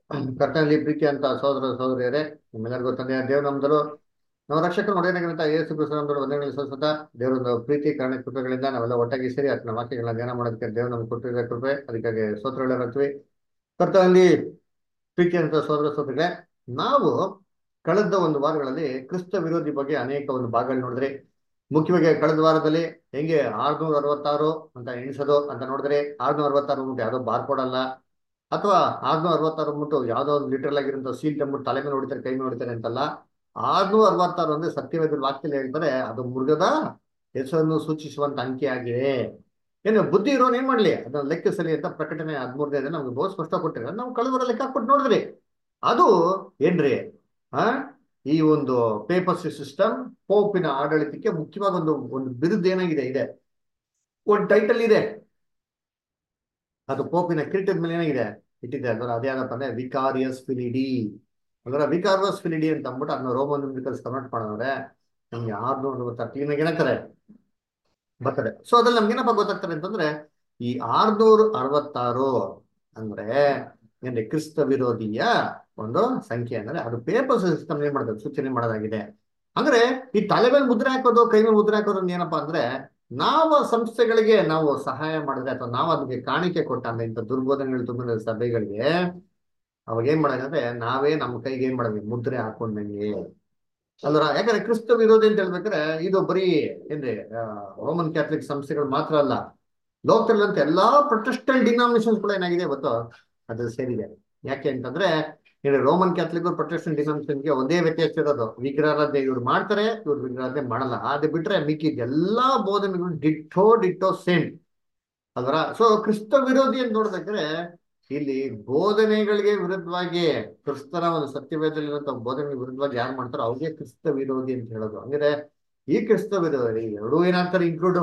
ಕರ್ತನಲ್ಲಿ ಪ್ರೀತಿ ಅಂತ ಸಹೋದರ ಸಹೋದರಿಯರೇ ನಿಮ್ಮೆಲ್ಲರಿಗೂ ತಂದೆಯ ದೇವ ನಮ್ದರು ನಮ್ಮ ರಕ್ಷಕರು ಒಡೆಯನಾಗಿರಂತ ಯೇಸು ಕ್ರಿಸ್ತ ನಮ್ದರು ವಂದನೆಗಳು ಸಲ್ಲಿಸುತ್ತ ದೇವರೊಂದು ಪ್ರೀತಿ ಕರುಣೆ ಕೃಪೆಗಳಿಂದ ನಾವೆಲ್ಲ ಒಟ್ಟಾಗಿ ಸೇರಿ ಆತನ ವಾಕ್ಯಗಳನ್ನ ಧ್ಯಾನ ಮಾಡೋದಕ್ಕೆ ದೇವರು ನಮ್ಗೆ ಕೊಟ್ಟಿರೋ ಕೃಪೆ ಅದಕ್ಕಾಗಿ ಸ್ತೋತ್ರಗಳಿರುತ್ತವೆ ಕರ್ತನಲ್ಲಿ ಪ್ರೀತಿ ಅಂತ ಸಹೋದರ ಸಹೋದರಿಗಳೇ ನಾವು ಕಳೆದ ಒಂದು ವಾರಗಳಲ್ಲಿ ಕ್ರಿಸ್ತ ವಿರೋಧಿ ಬಗ್ಗೆ ಅನೇಕ ಒಂದು ಭಾಗಗಳು ನೋಡಿದ್ರಿ ಮುಖ್ಯವಾಗಿ ಕಳೆದ ವಾರದಲ್ಲಿ ಹೆಂಗೆ ಆರ್ನೂರ ಅರವತ್ತಾರು ಅಂತ ಎಣಿಸೋದು ಅಂತ ನೋಡಿದ್ರೆ ಆರ್ನೂರ ಅರವತ್ತಾರು ಅಂದ್ಬಿಟ್ಟು ಯಾವುದೋ ಬಾರ್ ಕೊಡಲ್ಲ ಅಥವಾ ಆರ್ನೂರ ಅರವತ್ತಾರು ಅಂದ್ಬಿಟ್ಟು ಯಾವುದೋ ಒಂದು ಲಿಟರಲ್ ಆಗಿರೋ ಸೀಲ್ ತಂದ್ಬಿಟ್ಟು ತಲೆ ಮೇಲೆ ಹೊಡಿತಾರೆ ಕೈ ಮೇಲೆ ಹೊಡಿತಾರೆ ಅಂತಲ್ಲ ಆರ್ನೂರ ಅರವತ್ತಾರು ಅಂದ್ರೆ ಸತ್ಯವೇದ ವಾಕ್ಯದಲ್ಲಿ ಹೇಳ್ತಾರೆ ಅದು ಮೃಗದ ಹೆಸರನ್ನು ಸೂಚಿಸುವಂತ ಅಂಕಿ ಆಗಿದೆ ಏನು ಬುದ್ಧಿ ಇರೋನ್ ಏನ್ ಮಾಡ್ಲಿ ಅದನ್ನ ಲೆಕ್ಕಿಸಲಿ ಅಂತ ಪ್ರಕಟಣೆ ಹದಿಮೂರನೇ ದಿನ ನಮ್ಗೆ ಬಹು ಸ್ಪಷ್ಟ ಕೊಟ್ಟಿರ ನಾವು ಕಳೆದ ಲೆಕ್ಕ ಹಾಕ್ಬಿಟ್ಟು ನೋಡಿದ್ರಿ ಅದು ಏನ್ರಿ ಆ ಈ ಒಂದು ಪೇಪರ್ ಸಿಸ್ಟಮ್ ಪೋಪಿನ ಆಡಳಿತಕ್ಕೆ ಮುಖ್ಯವಾದ ಒಂದು ಒಂದು ಬಿರುದು ಏನಾಗಿದೆ ಇದೆ ಒಂದು ಟೈಟಲ್ ಇದೆ ಅದು ಪೋಪಿನ ಕಿರೀಟದ ಮೇಲೆ ಏನಾಗಿದೆ ಇಟ್ಟಿದೆ ಅಂದ್ರೆ ಅದೇನಪ್ಪ ಅಂದ್ರೆ ವಿಕಾರಿಯಸ್ ಫಿಲಿಡಿ ಅಂದ್ರೆ ವಿಕಾರಿಯಸ್ ಫಿಲಿಡಿ ಅಂತ ಅಂದ್ಬಿಟ್ಟು ಅದನ್ನ ರೋಮನ್ ನ್ಯೂಮಿಕಲ್ಸ್ ಕನ್ವರ್ಟ್ ಮಾಡಿದ್ರೆ ನಮ್ಗೆ ಆರ್ನೂರ ಅರವತ್ತಾರು ಕ್ಲೀನಾಗಿ ಏನಂತಾರೆ ಬರ್ತದೆ ಸೊ ಅದ್ರಲ್ಲಿ ನಮ್ಗೆ ಏನಪ್ಪ ಗೊತ್ತಾಗ್ತಾರೆ ಅಂತಂದ್ರೆ ಈ ಆರ್ನೂರ ಅರವತ್ತಾರು ಅಂದ್ರೆ ಏನ್ರಿ ಕ್ರಿಸ್ತ ವಿರೋಧಿಯ ಒಂದು ಸಂಖ್ಯೆ ಅಂದ್ರೆ ಅದು ಪೇಪರ್ ಸಿಸ್ಟಮ್ ಏನ್ ಮಾಡೋದು ಸೂಚನೆ ಮಾಡೋದಾಗಿದೆ ಅಂದ್ರೆ ಈ ತಲೆ ಮೇಲೆ ಮುದ್ರೆ ಹಾಕೋದು ಕೈ ಮೇಲೆ ಮುದ್ರೆ ಹಾಕೋದು ಏನಪ್ಪಾ ಅಂದ್ರೆ ನಾವು ಸಂಸ್ಥೆಗಳಿಗೆ ನಾವು ಸಹಾಯ ಮಾಡಿದ್ರೆ ಅಥವಾ ನಾವು ಅದಕ್ಕೆ ಕಾಣಿಕೆ ಕೊಟ್ಟ ಅಂದ್ರೆ ಇಂಥ ದುರ್ಬೋಧನೆಗಳು ತುಂಬಿದ ಸಭೆಗಳಿಗೆ ಅವಾಗ ಏನ್ ಮಾಡೋದಂದ್ರೆ ನಾವೇ ನಮ್ಮ ಕೈಗೆ ಏನ್ ಮಾಡೋದು ಮುದ್ರೆ ಹಾಕೊಂಡಂಗೆ ಅಲ್ರ ಯಾಕಂದ್ರೆ ಕ್ರಿಸ್ತ ವಿರೋಧಿ ಅಂತ ಹೇಳ್ಬೇಕಾದ್ರೆ ಇದು ಬರೀ ಏನ್ರಿ ರೋಮನ್ ಕ್ಯಾಥಲಿಕ್ ಸಂಸ್ಥೆಗಳು ಮಾತ್ರ ಅಲ್ಲ ಲೋಕದಲ್ಲಂತ ಎಲ್ಲಾ ಪ್ರೊಟೆಸ್ಟೆಂಟ್ ಡಿನಾಮಿನೇಷನ್ಸ್ ಕೂಡ ಏನಾಗಿದೆ ಇವತ್ತು ಅದು ಸೇರಿದೆ ಯಾಕೆ ಅಂತಂದ್ರೆ ಹೇಳಿ ರೋಮನ್ ಕ್ಯಾಥಲಿಕ್ ಪ್ರೊಟೆಸ್ಟೆಂಟ್ ಡಿನಾಮಿನೇಷನ್ಗೆ ಒಂದೇ ವ್ಯತ್ಯಾಸ ಇರೋದು ವಿಗ್ರಹಾರಾಧ್ಯ ಇವ್ರು ಮಾಡ್ತಾರೆ ಇವ್ರು ವಿಗ್ರಹಾರಾಧ್ಯ ಮಾಡಲ್ಲ ಅದು ಬಿಟ್ರೆ ಮಿಕ್ಕಿದ ಎಲ್ಲಾ ಬೋಧನೆಗಳು ಡಿಟ್ಟೋ ಡಿಟ್ಟೋ ಸೇಮ್ ಅಲ್ವರ ಸೊ ಕ್ರಿಸ್ತ ವಿರೋಧಿ ಅಂತ ನೋಡ್ಬೇಕಾದ್ರೆ ಇಲ್ಲಿ ಬೋಧನೆಗಳಿಗೆ ವಿರುದ್ಧವಾಗಿ ಕ್ರಿಸ್ತನ ಒಂದು ಸತ್ಯವೇದಲ್ಲಿರುವಂತ ಬೋಧನೆಗಳಿಗೆ ವಿರುದ್ಧವಾಗಿ ಯಾರು ಮಾಡ್ತಾರೋ ಅವ್ರಿಗೆ ಕ್ರಿಸ್ತ ವಿರೋಧಿ ಅಂತ ಹೇಳೋದು ಅಂದ್ರೆ ಈ ಕ್ರಿಸ್ತ ವಿರೋಧಿ ಎರಡೂ ಏನಾಗ್ತಾರೆ ಇನ್ಕ್ಲೂಡ್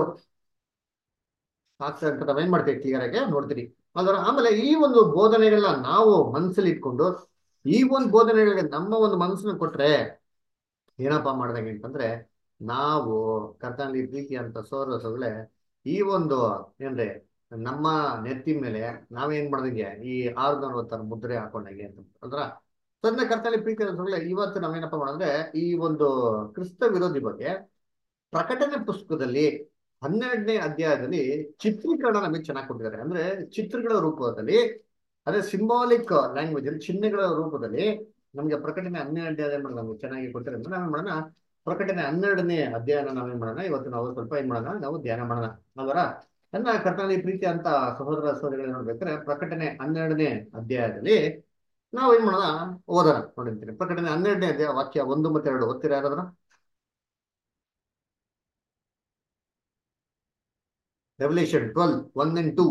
ಆಗ್ತಾರೆ ಅಂತ ನಾವೇನ್ ಮಾಡ್ತೀವಿ ಕ್ಲಿಯರ್ ಆಗಿ ನೋಡ್ತೀರಿ ಅದರ ಆಮೇಲೆ ಈ ಒಂದು ಬೋಧನೆಗಳನ್ನ ನಾವು ಮನಸ್ಸಲ್ಲಿ ಇಟ್ಕೊಂಡು ಈ ಒಂದು ಬೋಧನೆಗಳಿಗೆ ನಮ್ಮ ಒಂದು ಮನಸ್ಸನ್ನ ಕೊಟ್ರೆ ಏನಪ್ಪಾ ಮಾಡ್ದಂಗೆ ಅಂತಂದ್ರೆ ನಾವು ಕರ್ತನಲ್ಲಿ ಪ್ರೀತಿ ಅಂತ ಸೋದರ ಸೊಗಳೆ ಈ ಒಂದು ಏನ್ರಿ ನಮ್ಮ ನೆತ್ತಿ ಮೇಲೆ ನಾವೇನ್ ಮಾಡ್ದಂಗೆ ಈ ಆರ್ನೂರ ಅರವತ್ತಾರು ಮುದ್ರೆ ಹಾಕೊಂಡಂಗೆ ಅಂತ ಅಂದ್ರ ತಂದೆ ಕರ್ತನಲ್ಲಿ ಪ್ರೀತಿ ಅಂತ ಸೊಗಳೆ ಇವತ್ತು ನಾವೇನಪ್ಪ ಮಾಡಿದ್ರೆ ಈ ಒಂದು ಕ್ರಿಸ್ತ ವಿರೋಧಿ ಬಗ್ಗೆ ಪ್ರಕಟಣೆ ಪುಸ್ತಕದಲ್ಲಿ ಹನ್ನೆರಡನೇ ಅಧ್ಯಾಯದಲ್ಲಿ ಚಿತ್ರೀಕರಣ ನಮಗೆ ಚೆನ್ನಾಗಿ ಕೊಟ್ಟಿದ್ದಾರೆ ಅಂದ್ರೆ ಚಿತ್ರಗಳ ರೂಪದಲ್ಲಿ ಅದೇ ಸಿಂಬಾಲಿಕ್ ಲ್ಯಾಂಗ್ವೇಜ್ ಅಲ್ಲಿ ಚಿಹ್ನೆಗಳ ರೂಪದಲ್ಲಿ ನಮಗೆ ಪ್ರಕಟಣೆ ಹನ್ನೆರಡನೇ ಅಧ್ಯಾಯ ಮಾಡೋಣ ನಮ್ಗೆ ಚೆನ್ನಾಗಿ ಕೊಟ್ಟಿದ್ದಾರೆ ಅಂದ್ರೆ ನಾವೇನ್ ಮಾಡೋಣ ಪ್ರಕಟಣೆ ಹನ್ನೆರಡನೇ ಅಧ್ಯಾಯನ ನಾವೇನ್ ಮಾಡೋಣ ಇವತ್ತು ನಾವು ಸ್ವಲ್ಪ ಏನ್ ಮಾಡೋಣ ನಾವು ಧ್ಯಾನ ಮಾಡೋಣ ಅವರ ನನ್ನ ಕರ್ತನಲ್ಲಿ ಪ್ರೀತಿ ಅಂತ ಸಹೋದರ ಸಹೋದರಿಗಳು ನೋಡ್ಬೇಕಾದ್ರೆ ಪ್ರಕಟಣೆ ಹನ್ನೆರಡನೇ ಅಧ್ಯಾಯದಲ್ಲಿ ನಾವು ಏನ್ ಮಾಡೋಣ ಓದೋಣ ನೋಡಿರ್ತೀನಿ ಪ್ರಕಟಣೆ ಹನ್ನೆರಡನೇ ಅಧ್ಯಾಯ ವಾಕ್ಯ ಒಂದು ಮತ್ತೆ ಎರಡು ಓದ್ತೀರಾ ಯಾರಾದ್ರೂ revelation twelve one and two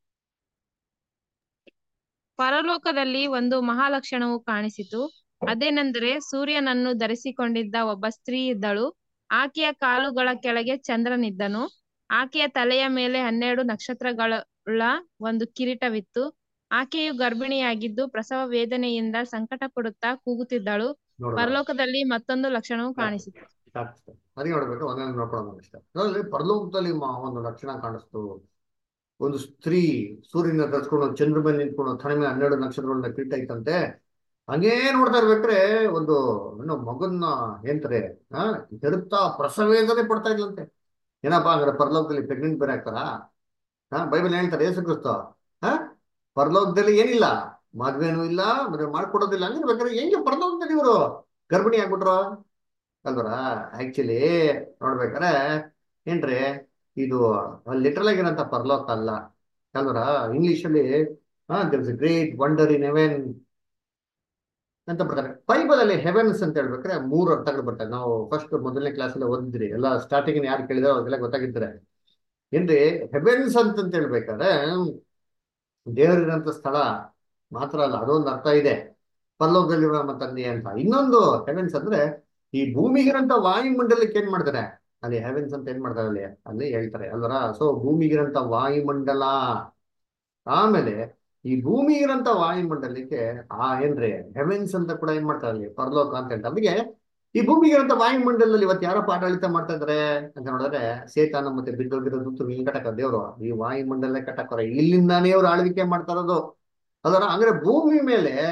ಪರಲೋಕದಲ್ಲಿ ಒಂದು ಮಹಾಲಕ್ಷಣವು ಕಾಣಿಸಿತು ಅದೇನೆಂದರೆ ಸೂರ್ಯನನ್ನು ಧರಿಸಿಕೊಂಡಿದ್ದ ಒಬ್ಬ ಸ್ತ್ರೀ ಇದ್ದಳು ಆಕೆಯ ಕಾಲುಗಳ ಕೆಳಗೆ ಚಂದ್ರನಿದ್ದನು ಆಕೆಯ ತಲೆಯ ಮೇಲೆ ಹನ್ನೆರಡು ನಕ್ಷತ್ರಗಳುಳ್ಳ ಒಂದು ಕಿರೀಟವಿತ್ತು ಆಕೆಯು ಗರ್ಭಿಣಿಯಾಗಿದ್ದು ಪ್ರಸವ ವೇದನೆಯಿಂದ ಸಂಕಟ ಪಡುತ್ತಾ ಕೂಗುತ್ತಿದ್ದಳು ನೋಡುವ ಪರಲೋಕದಲ್ಲಿ ಮತ್ತೊಂದು ಲಕ್ಷಣವು ಕಾಣಿಸಿತು ಸಾಕು ಅದಕ್ಕೆ ನೋಡ್ಬೇಕು ಒಂದೊಂದು ನೋಡ್ಕೊಳ್ಳೋಣ ಇಷ್ಟ ಅದರಲ್ಲಿ ಪರಲೋಕದಲ್ಲಿ ಮ- ಒಂದು ಲಕ್ಷಣ ಕಾಣಿಸ್ತು ಒಂದು ಸ್ತ್ರೀ ಸೂರ್ಯನ ಧರಿಸ್ಕೊಂಡು ಚಂದ್ರ ಮೇಲೆ ನಿಂತ್ಕೊಂಡು ತಲೆ ಮೇಲೆ ಹನ್ನೆರಡು ನಕ್ಷತ್ರಗಳನ್ನ ಕಿರೀಟ ಇತ್ತಂತೆ ಹಂಗೇ ನೋಡ್ತಾ ಇರ್ಬೇಕ್ರೆ ಒಂದು ಏನೋ ಮಗನ್ನ ಏನ್ತಾರೆ ಆ ಹೆರುತ್ತಾ ಪ್ರಸವೇದನೆ ಪಡ್ತಾ ಇದ್ಲಂತೆ ಏನಪ್ಪಾ ಅಂದ್ರೆ ಪರಲೋಕದಲ್ಲಿ ಪ್ರೆಗ್ನೆಂಟ್ ಬೇರೆ ಆಗ್ತಾರಾ ಹಾ ಬೈಬಲ್ ಹೇಳ್ತಾರೆ ಯೇಸು ಕ್ರಿಸ್ತ ಹಾ ಪರಲೋಕದಲ್ಲಿ ಏನಿಲ್ಲ ಮದ್ವೆನೂ ಇಲ್ಲ ಮದ್ವೆ ಮಾಡ್ಕೊಡೋದಿಲ್ಲ ಅಂದ್ರೆ ಬೇಕಾದ್ರೆ ಹೆಂಗೆ ಪರಲೋಕದಲ್ಲಿ ಇವರು ಗರ್ಭಿಣಿ ಆಗ್ಬಿಟ್ರು ಅಲ್ವರ ಆಕ್ಚುಲಿ ನೋಡ್ಬೇಕಾರೆ ಏನ್ರಿ ಇದು ಲಿಟರಲ್ ಆಗಿರೋಂಥ ಪರಲೋಕ ಅಲ್ಲ ಅಲ್ವರ ಇಂಗ್ಲಿಷ್ ಅಲ್ಲಿ ಹಾ there is great wonder in heaven ಅಂತ ಬರ್ತಾರೆ ಬೈಬಲ್ ಅಲ್ಲಿ ಹೆವೆನ್ಸ್ ಅಂತ ಹೇಳ್ಬೇಕಾದ್ರೆ ಮೂರು ಅರ್ಥಗಳು ಬರ್ತವೆ ನಾವು ಫಸ್ಟ್ ಮೊದಲನೇ ಕ್ಲಾಸ್ ಅಲ್ಲಿ ಓದಿದ್ರಿ ಎಲ್ಲ ಸ್ಟಾರ್ಟಿಂಗ್ ಯಾರು ಕೇಳಿದ್ರೆ ಅವ್ರಿಗೆಲ್ಲ ಗೊತ್ತಾಗಿರ್ತಾರೆ ಏನ್ರಿ ಹೆವೆನ್ಸ್ ಅಂತಂತ ಹೇಳ್ಬೇಕಾದ್ರೆ ದೇವರಿರೋಂಥ ಸ್ಥಳ ಮಾತ್ರ ಅಲ್ಲ ಅದೊಂದು ಅರ್ಥ ಇದೆ ಪರಲೋಕದಲ್ಲಿರೋ ನಮ್ಮ ತಂದೆ ಅಂತ ಇನ್ನೊಂದು ಹೆವೆನ್ಸ್ ಅಂದ್ರೆ ಈ ಭೂಮಿಗಿರಂತ ವಾಯುಮಂಡಲಕ್ಕೆ ಏನ್ ಮಾಡ್ತಾರೆ ಅಲ್ಲಿ ಹೆವೆನ್ಸ್ ಅಂತ ಏನ್ ಮಾಡ್ತಾರೆ ಅಲ್ಲಿ ಅಲ್ಲಿ ಹೇಳ್ತಾರೆ ಅಲ್ವರ ಸೊ ಭೂಮಿಗಿರಂತ ವಾಯುಮಂಡಲ ಆಮೇಲೆ ಈ ಭೂಮಿ ಇರಂತ ವಾಯುಮಂಡಲಕ್ಕೆ ಆ ಏನ್ರಿ ಹೆವೆನ್ಸ್ ಅಂತ ಕೂಡ ಏನ್ ಮಾಡ್ತಾರೆ ಅಲ್ಲಿ ಪರಲೋಕ ಅಂತ ಹೇಳ್ತಾರೆ ಅದಕ್ಕೆ ಈ ಭೂಮಿಗೆ ಇರಂತ ವಾಯುಮಂಡಲದಲ್ಲಿ ಇವತ್ತು ಯಾರಪ್ಪ ಆಡಳಿತ ಮಾಡ್ತಾ ಇದಾರೆ ಅಂತ ನೋಡಿದ್ರೆ ಸೇತಾನ ಮತ್ತೆ ಬಿದ್ದೋಗಿರೋ ದೂತರು ಇಲ್ಲಿ ಕಟ್ಟಕ ದೇವರು ಈ ವಾಯುಮಂಡಲ ಕಟ್ಟಕೋರ ಇಲ್ಲಿಂದಾನೇ ಅವ್ರು ಆಳ್ವಿಕೆ ಮಾಡ್ತಾ ಇರೋದು ಅದರ ಅಂದ್ರೆ ಭೂಮಿ ಮೇಲೆ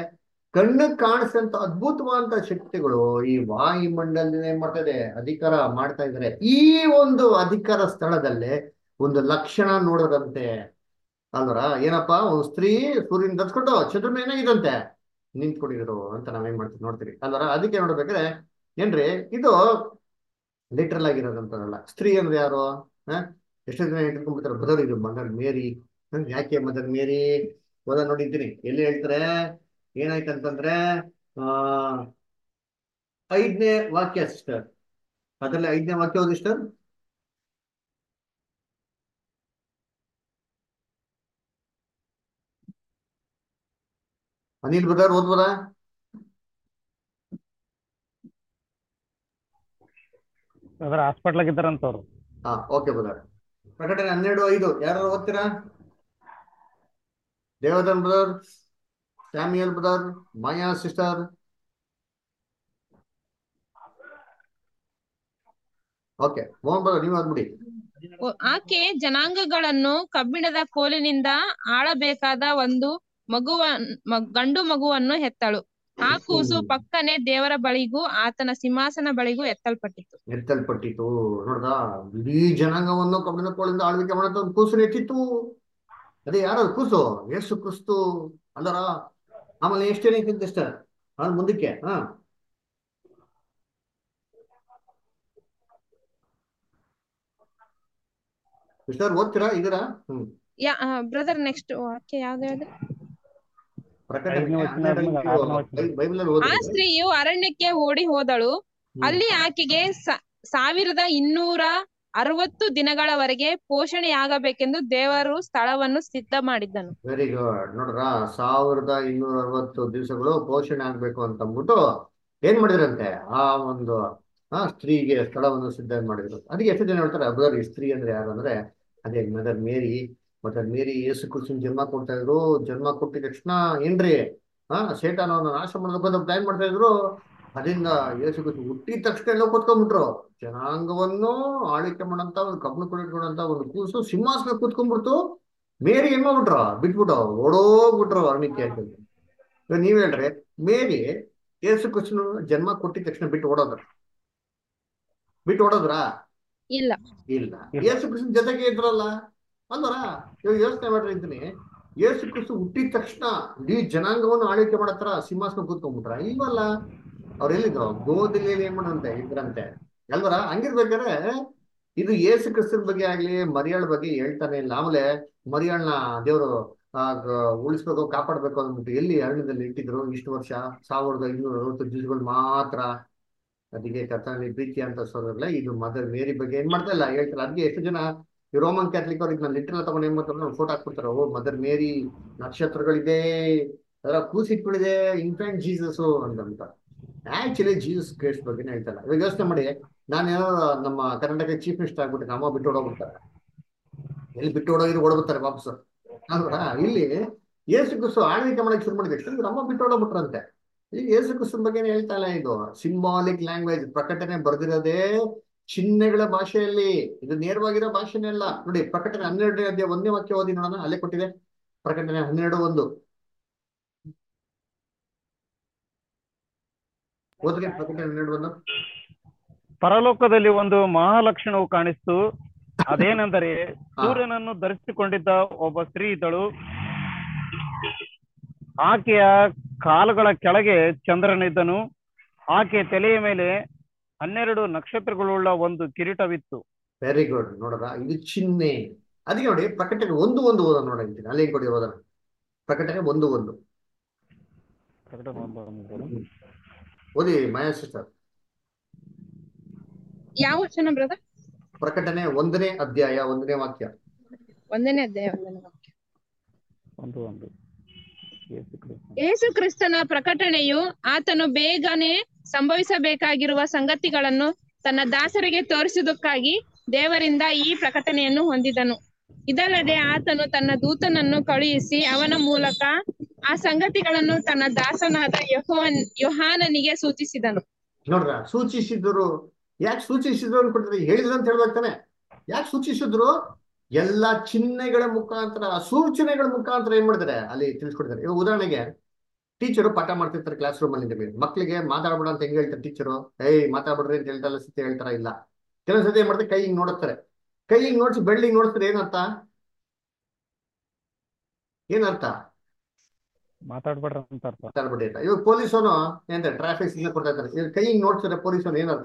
ಕಣ್ಣಿಗೆ ಕಾಣಿಸಂತ ಅದ್ಭುತವಾದಂತ ಶಕ್ತಿಗಳು ಈ ವಾಯುಮಂಡಲದಿಂದ ಏನ್ ಮಾಡ್ತಾ ಇದೆ ಅಧಿಕಾರ ಮಾಡ್ತಾ ಇದ್ದಾರೆ ಈ ಒಂದು ಅಧಿಕಾರ ಸ್ಥಳದಲ್ಲೇ ಒಂದು ಲಕ್ಷಣ ನೋಡೋದಂತೆ ಅಲ್ವರ ಏನಪ್ಪಾ ಒಂದು ಸ್ತ್ರೀ ಸೂರ್ಯನ ಧರಿಸ್ಕೊಂಡು ಚಂದ್ರನ ಏನಾಗಿದಂತೆ ನಿಂತ್ಕೊಂಡಿದ್ರು ಅಂತ ನಾವೇನ್ ಮಾಡ್ತೀವಿ ನೋಡ್ತೀವಿ ಅಲ್ವರ ಅದಕ್ಕೆ ನೋಡ್ಬೇಕಾದ್ರೆ ಏನ್ರಿ ಇದು ಲಿಟ್ರಲ್ ಆಗಿರೋದಂತಲ್ಲ ಸ್ತ್ರೀ ಅಂದ್ರೆ ಯಾರು ಹ ಎಷ್ಟೋ ಜನ ಇಟ್ಕೊಂಡ್ಬಿಡ್ತಾರೆ ಬ್ರದರ್ ಇದು ಮದರ್ ಮೇರಿ ಹ್ಮ್, ಯಾಕೆ ಮದರ್ ಮೇರಿ ಓದ ನೋಡಿದ್ದೀನಿ ಎಲ್ಲಿ ಹೇಳ್ತಾರೆ ಏನಾಯ್ತಂತಂದ್ರೆ ಆ ಐದನೇ ವಾಕ್ಯ ಸಿಸ್ಟರ್ ಅದರಲ್ಲಿ ಐದನೇ ವಾಕ್ಯ ಓದಿ ಸಿಸ್ಟರ್ ಅನಿಲ್ ಬ್ರದರ್ ಓದ್ಬೋದಾ ಅದ್ರ ಹಾಸ್ಪಿಟ್ಲಾಗ ಇದ್ದಾರಂತ ಅವ್ರು ಹಾ ಓಕೆ ಬ್ರದರ್ ಪ್ರಕಟಣೆ ಹನ್ನೆರಡು ಐದು ಯಾರು ಓದ್ತೀರಾ Devadan brother Samuel brother Maya sister okay Mohan brother ನೀವು ಓದ್ಬಿಡಿ ಓ- ಆಕೆ ಜನಾಂಗಗಳನ್ನು ಕಬ್ಬಿಣದ ಕೋಲಿನಿಂದ ಆಳಬೇಕಾದ ಒಂದು ಮಗುವ ಮ- ಗಂಡು ಮಗುವನ್ನು ಹೆತ್ತಳು ಆ ಕೂಸು ಪಕ್ಕನೆ ದೇವರ ಬಳಿಗೂ ಆತನ ಸಿಂಹಾಸನ ಬಳಿಗೂ ಎತ್ತಲ್ಪಟ್ಟಿತು ಎತ್ತಲ್ಪಟ್ಟಿತು ನೋಡ್ದ ಇಡೀ ಜನಾಂಗವನ್ನು ಕಬ್ಬಿಣ ಕೋಳಿಂದ ಆಳ್ವಿಕೆ ಮಾಡಂತ ಒಂದು ಕೂಸು ಎತ್ತಿತ್ತು ಅದೇ ಯಾರು ಕೂಸು ಯೇಸು ಕ್ರಿಸ್ತು ಅಲ್ಲರ ಆಮೇಲೆ ಎಷ್ಟೇನೈತಿ ಇಷ್ಟ ಅದು ಮುಂದಕ್ಕೆ ಹಾ ಸಿಸ್ಟರ್ ಓದ್ತೀರಾ ಇದೀರಾ ಹ್ಮ್ ಯಾ ಬ್ರದರ್ ನೆಕ್ಸ್ಟ್ ವಾಕ್ಯ ಯಾವ್ದು ಹೇಳಿದ್ರೆ ಪ್ರಕಟಣೆ ಐದನೇ ವಚನ ಹನ್ನೆರಡು ಆದ್ಮೇಲೆ ಐದು ಆರನೇ ವಚನ. ಬೈ- ಬೈಬಲಲ್ಲಿ ಆ ಓದಿ ಸ್ತ್ರೀಯು ಅರಣ್ಯಕ್ಕೆ ಓಡಿ ಹೋದಳು ಅಲ್ಲಿ ಆಕೆಗೆ ಸ- ಸಾವಿರದ ಇನ್ನೂರ ಅರವತ್ತು ದಿನಗಳವರೆಗೆ ಪೋಷಣೆಯಾಗಬೇಕೆಂದು ದೇವರು ಸ್ಥಳವನ್ನು ಸಿದ್ಧ ಮಾಡಿದ್ದನು ವೆರಿ ಗುಡ್ ನೋಡ್ರ ಸಾವಿರದ ಇನ್ನೂರ ಅರವತ್ತು ದಿವಸಗಳು ಪೋಷಣೆ ಆಗ್ಬೇಕು ಅಂತ ಅಂದ್ಬಿಟ್ಟು ಏನ್ ಮಾಡಿದ್ರಂತೆ ಆ ಒಂದು ಆ ಸ್ತ್ರೀಗೆ ಸ್ಥಳವನ್ನು ಸಿದ್ಧ ಮಾಡಿದ್ರು ಅದಕ್ಕೆ ಎಷ್ಟು ಜನ ಹೇಳ್ತಾರೆ ಬ್ರದರ್ ಈ ಸ್ತ್ರೀ ಅಂದ್ರೆ ಯಾರು ಅಂದ್ರೆ ಅದೇ ಮದರ್ ಮೇರಿ ಮದರ್ ಮೇರಿ ಯೇಸು ಕ್ರಿಸ್ತನ್ ಜನ್ಮ ಕೊಡ್ತಾ ಇದ್ರು ಜನ್ಮ ಕೊಟ್ಟಿದ ತಕ್ಷಣ ಏನ್ರಿ ಹಾ ಶೇತಾನವನ್ನು ನಾಶ ಮಾಡೋದಕ್ಕೆ ಅಂತ ಪ್ಲಾನ್ ಮಾಡ್ತಾ ಇದ್ರು ಅದರಿಂದ ಯೇಸು ಕ್ರಿಸ್ತ ಹುಟ್ಟಿದ ತಕ್ಷಣ ಎಲ್ಲ ಕೂತ್ಕೊಂಡ್ಬಿಟ್ರು ಜನಾಂಗವನ್ನು ಆಳ್ವಿಕೆ ಮಾಡಂತ ಒಂದು ಕಬ್ಬಣ ಕೊಡಿಟ್ಕೊಂಡಂತ ಒಂದು ಕೂಸು ಸಿಂಹಾಸನ ಕೂತ್ಕೊಂಡ್ಬಿಡ್ತು ಮೇರಿ ಏನ್ ಮಾಡ್ಬಿಟ್ರು ಬಿಟ್ಬಿಟ್ಟು ಓಡೋಗ್ಬಿಟ್ರು ಅರ್ಣಿಕೆ ಅಂತ ಇವಾಗ ನೀವ್ ಹೇಳ್ರಿ ಮೇರಿ ಯೇಸು ಕ್ರಿಸ್ತನು ಜನ್ಮ ಕೊಟ್ಟಿದ ತಕ್ಷಣ ಬಿಟ್ಟು ಓಡೋದ್ರ ಬಿಟ್ಟು ಓಡೋದ್ರ ಇಲ್ಲ ಇಲ್ಲ ಇಲ್ಲ. ಯೇಸು ಕ್ರಿಸ್ತನ್ ಜೊತೆಗೆ ಇದ್ರಲ್ಲ ಅಲ್ವರ ಇವಾಗ ಯೋಚನೆ ಮಾಡ್ರಿ ಅಂತೀನಿ ಯೇಸು ಕ್ರಿಸ್ತು ಹುಟ್ಟಿದ ತಕ್ಷಣ ಇಡೀ ಜನಾಂಗವನ್ನು ಆಳ್ವಿಕೆ ಮಾಡತ್ರ ಸಿಂಹಾಸನ ಕೂತ್ಕೊಂಡ್ಬಿಟ್ರ ಇಲ್ವಲ್ಲ ಅವ್ರು ಎಲ್ಲಿದ್ರು ಗೋದಿಲೆಯಲ್ಲಿ ಏನ್ ಮಾಡಂತೆ ಇದ್ರಂತೆ ಅಲ್ವರ ಹಂಗಿರ್ಬೇಕಾದ್ರೆ ಇದು ಯೇಸು ಕ್ರಿಸ್ತನ ಬಗ್ಗೆ ಆಗ್ಲಿ ಮರಿಯಾಳ ಬಗ್ಗೆ ಹೇಳ್ತಾನೆ ಇಲ್ಲ ಆಮೇಲೆ ಮರಿಯಾಳ್ನ ದೇವರು ಉಳಿಸ್ಬೇಕು ಕಾಪಾಡ್ಬೇಕು ಅಂದ್ಬಿಟ್ಟು ಎಲ್ಲಿ ಅರಣ್ಯದಲ್ಲಿ ಇಟ್ಟಿದ್ರು ಇಷ್ಟು ವರ್ಷ ಸಾವಿರದ ಐನೂರ ಅರವತ್ತು ದಿವಸಗಳು ಮಾತ್ರ ಅದಕ್ಕೆ ಕರ್ತನಲ್ಲಿ ಪ್ರೀತಿ ಅಂತ ಸೋದರಲ್ಲ ಇದು ಮದರ್ ಮೇರಿ ಬಗ್ಗೆ ಏನ್ ಮಾಡ್ತಾ ಇಲ್ಲ ಹೇಳ್ತಾರೆ ಅದಕ್ಕೆ ಎಷ್ಟು ಜನ ಈ ರೋಮನ್ ಕ್ಯಾಥಲಿಕ್ ಅವ್ರಿಗೆ ನಾನು ಲಿಟ್ರಲ್ ತಗೊಂಡು ಏನ್ ಮಾಡ್ತಾರೆ ಫೋಟೋ ಹಾಕ್ಬಿಡ್ತಾರೆ ಓ ಮದರ್ ಮೇರಿ ನಕ್ಷತ್ರಗಳಿದೆ ಅದರ ಕೂಸಿಟ್ಬಿಡಿದೆ ಇನ್ಫ್ಯಾಂಟ್ ಜೀಸಸ್ ಅಂತ ಆಕ್ಚುಲಿ ಜೀಸಸ್ ಕ್ರೈಸ್ಟ್ ಬಗ್ಗೆ ಹೇಳ್ತಾರೆ ಇವಾಗ ಯೋಚನೆ ಮಾಡಿ ನಾನು ನಮ್ಮ ಕರ್ನಾಟಕ ಚೀಫ್ ಮಿನಿಸ್ಟರ್ ಆಗ್ಬಿಟ್ಟು ಅಮ್ಮ ಬಿಟ್ಟು ಓಡೋಗ್ಬಿಡ್ತಾರೆ ಎಲ್ಲಿ ಬಿಟ್ಟು ಓಡೋಗಿದ್ರು ಓಡೋಗ್ತಾರೆ ವಾಪಸ್ ಅಲ್ವಾ ಇಲ್ಲಿ ಯೇಸು ಕ್ರಿಸ್ತು ಆಳ್ವಿಕೆ ಮಾಡಕ್ಕೆ ಶುರು ಮಾಡಿದ ತಕ್ಷಣ ನಮ್ಮ ಬಿಟ್ಟು ಓಡೋಗ್ಬಿಟ್ರಂತೆ ಈ ಯೇಸು ಕ್ರಿಸ್ತನ ಬಗ್ಗೆ ಹೇಳ್ತಾ ಇಲ್ಲ ಇದು ಸಿಂಬಾಲಿಕ್ ಲ್ಯಾಂಗ್ವೇಜ್ ಪ್ರಕಟಣೆ ಬರ್ದಿರೋದೇ ಚಿಹ್ನೆಗಳ ಭಾಷೆಯಲ್ಲಿ ಇದು ನೇರವಾಗಿರೋ ಭಾಷೆನೇ ಅಲ್ಲ ನೋಡಿ ಪ್ರಕಟಣೆ ಹನ್ನೆರಡನೇ ಅಧ್ಯಾಯ ಒಂದೇ ವಾಕ್ಯ ಓದಿ ನೋಡೋಣ ಅಲ್ಲೇ ಕೊಟ್ಟಿದೆ ಪ್ರಕಟಣೆ ಹನ್ನೆರಡು ಒಂದು ಓದ್ರಿ ಪ್ರಕಟಣೆ ಹನ್ನೆರಡು ಒಂದು ಪರಲೋಕದಲ್ಲಿ ಒಂದು ಮಹಾಲಕ್ಷಣವು ಕಾಣಿಸ್ತು ಅದೇನೆಂದರೆ ಸೂರ್ಯನನ್ನು ಧರಿಸಿಕೊಂಡಿದ್ದ ಒಬ್ಬ ಸ್ತ್ರೀ ಇದ್ದಳು ಆಕೆಯ ಕಾಲುಗಳ ಕೆಳಗೆ ಚಂದ್ರನಿದ್ದನು ಆಕೆ ತಲೆಯ ಮೇಲೆ ಹನ್ನೆರಡು ನಕ್ಷತ್ರಗಳುಳ್ಳ ಒಂದು ಕಿರೀಟವಿತ್ತು ವೆರಿ ಗುಡ್ ನೋಡ್ರ ಇದು ಚಿಹ್ನೆ ಅದಕ್ಕೆ ನೋಡಿ ಪ್ರಕಟಣೆ ಒಂದು ಒಂದು ಓದೋಣ ನೋಡಂತೀನಿ ಅಲ್ಲಿ ಕೊಡಿ ಓದೋಣ ಪ್ರಕಟಣೆ ಒಂದು ಒಂದು ಪ್ರಕಟಣೆ ಒಂದು ಹನ್ನೆರಡು. ಓದಿ ಮಾಯಾ ಸಿಸ್ಟರ್ ಯಾವ ವಚನ ಬ್ರದರ್ ಪ್ರಕಟಣೆ ಒಂದನೇ ಅಧ್ಯಾಯ ಒಂದನೇ ವಾಕ್ಯ ಒಂದನೇ ಅಧ್ಯಾಯ ಒಂದನೇ ವಾಕ್ಯ ಒಂದು ಒಂದು ಯೇಸು ಕ್ರಿಸ್ತ. ಯೇಸು ಕ್ರಿಸ್ತನ ಪ್ರಕಟಣೆಯು ಆತನು ಬೇಗನೆ ಸಂಭವಿಸಬೇಕಾಗಿರುವ ಸಂಗತಿಗಳನ್ನು ತನ್ನ ದಾಸರಿಗೆ ತೋರಿಸುವುದಕ್ಕಾಗಿ ದೇವರಿಂದ ಈ ಪ್ರಕಟಣೆಯನ್ನು ಹೊಂದಿದನು ಇದಲ್ಲದೆ ಆತನು ತನ್ನ ದೂತನನ್ನು ಕಳುಹಿಸಿ ಅವನ ಮೂಲಕ ಆ ಸಂಗತಿಗಳನ್ನು ತನ್ನ ದಾಸನಾದ ಯೆಹೋವನ್ ಯೋಹಾನನಿಗೆ ಸೂಚಿಸಿದನು ನೋಡ್ರ ಸೂಚಿಸಿದ್ರು ಯಾಕೆ ಸೂಚಿಸಿದ್ರು ಅನ್ಕೊಳ್ತಾರೆ ಹೇಳಿದ್ರು ಅಂತ ಹೇಳ್ಬೇಕು ತಾನೆ ಯಾಕೆ ಸೂಚಿಸಿದ್ರು ಎಲ್ಲಾ ಚಿಹ್ನೆಗಳ ಮುಖಾಂತರ ಸೂಚನೆಗಳ ಮುಖಾಂತರ ಏನ್ ಮಾಡಿದ್ದಾರೆ ಅಲ್ಲಿ ತಿಳಿಸ್ಕೊಡ್ತಾರೆ ಇವಾಗ ಉದಾಹರಣೆಗೆ ಟೀಚರು ಪಾಠ ಮಾಡ್ತಿರ್ತಾರೆ ಕ್ಲಾಸ್ ರೂಮ್ ಅಲ್ಲಿ ನಿಮಗೆ ಮಕ್ಕಳಿಗೆ ಮಾತಾಡ್ಬೇಡ ಅಂತ ಹೆಂಗ್ ಹೇಳ್ತಾರೆ ಟೀಚರು ಏಯ್ ಮಾತಾಡ್ಬಿಡ್ರಿ ಅಂತ ಹೇಳ್ತಾರ ಸತಿ ಹೇಳ್ತಾರ ಇಲ್ಲ ಕೆಲವು ಸತಿ ಏನ್ ಮಾಡ್ತಾರೆ ಕೈ ಹಿಂಗ್ ನೋಡುತ್ತಾರೆ ಕೈ ಹಿಂಗ್ ನೋಡ್ಸಿ ಬೆಳ್ಳಿಂಗ್ ನೋಡಿಸ್ತಾರೆ ಏನರ್ಥ ಏನರ್ಥ ಮಾತಾಡ್ಬೇಡ್ರಿ ಅಂತ ಅರ್ಥ ಮಾತಾಡ್ಬಿಡಿ ಅಂತ ಇವಾಗ ಪೊಲೀಸನು ಏನಂತ ಟ್ರಾಫಿಕ್ ಸಿಗ್ನಲ್ ಕೊಡ್ತಾ ಇರ್ತಾರೆ ಇವಾಗ ಕೈ ಹಿಂಗ್ ನೋಡ್ತಾರೆ ಪೊಲೀಸನು ಏನರ್ಥ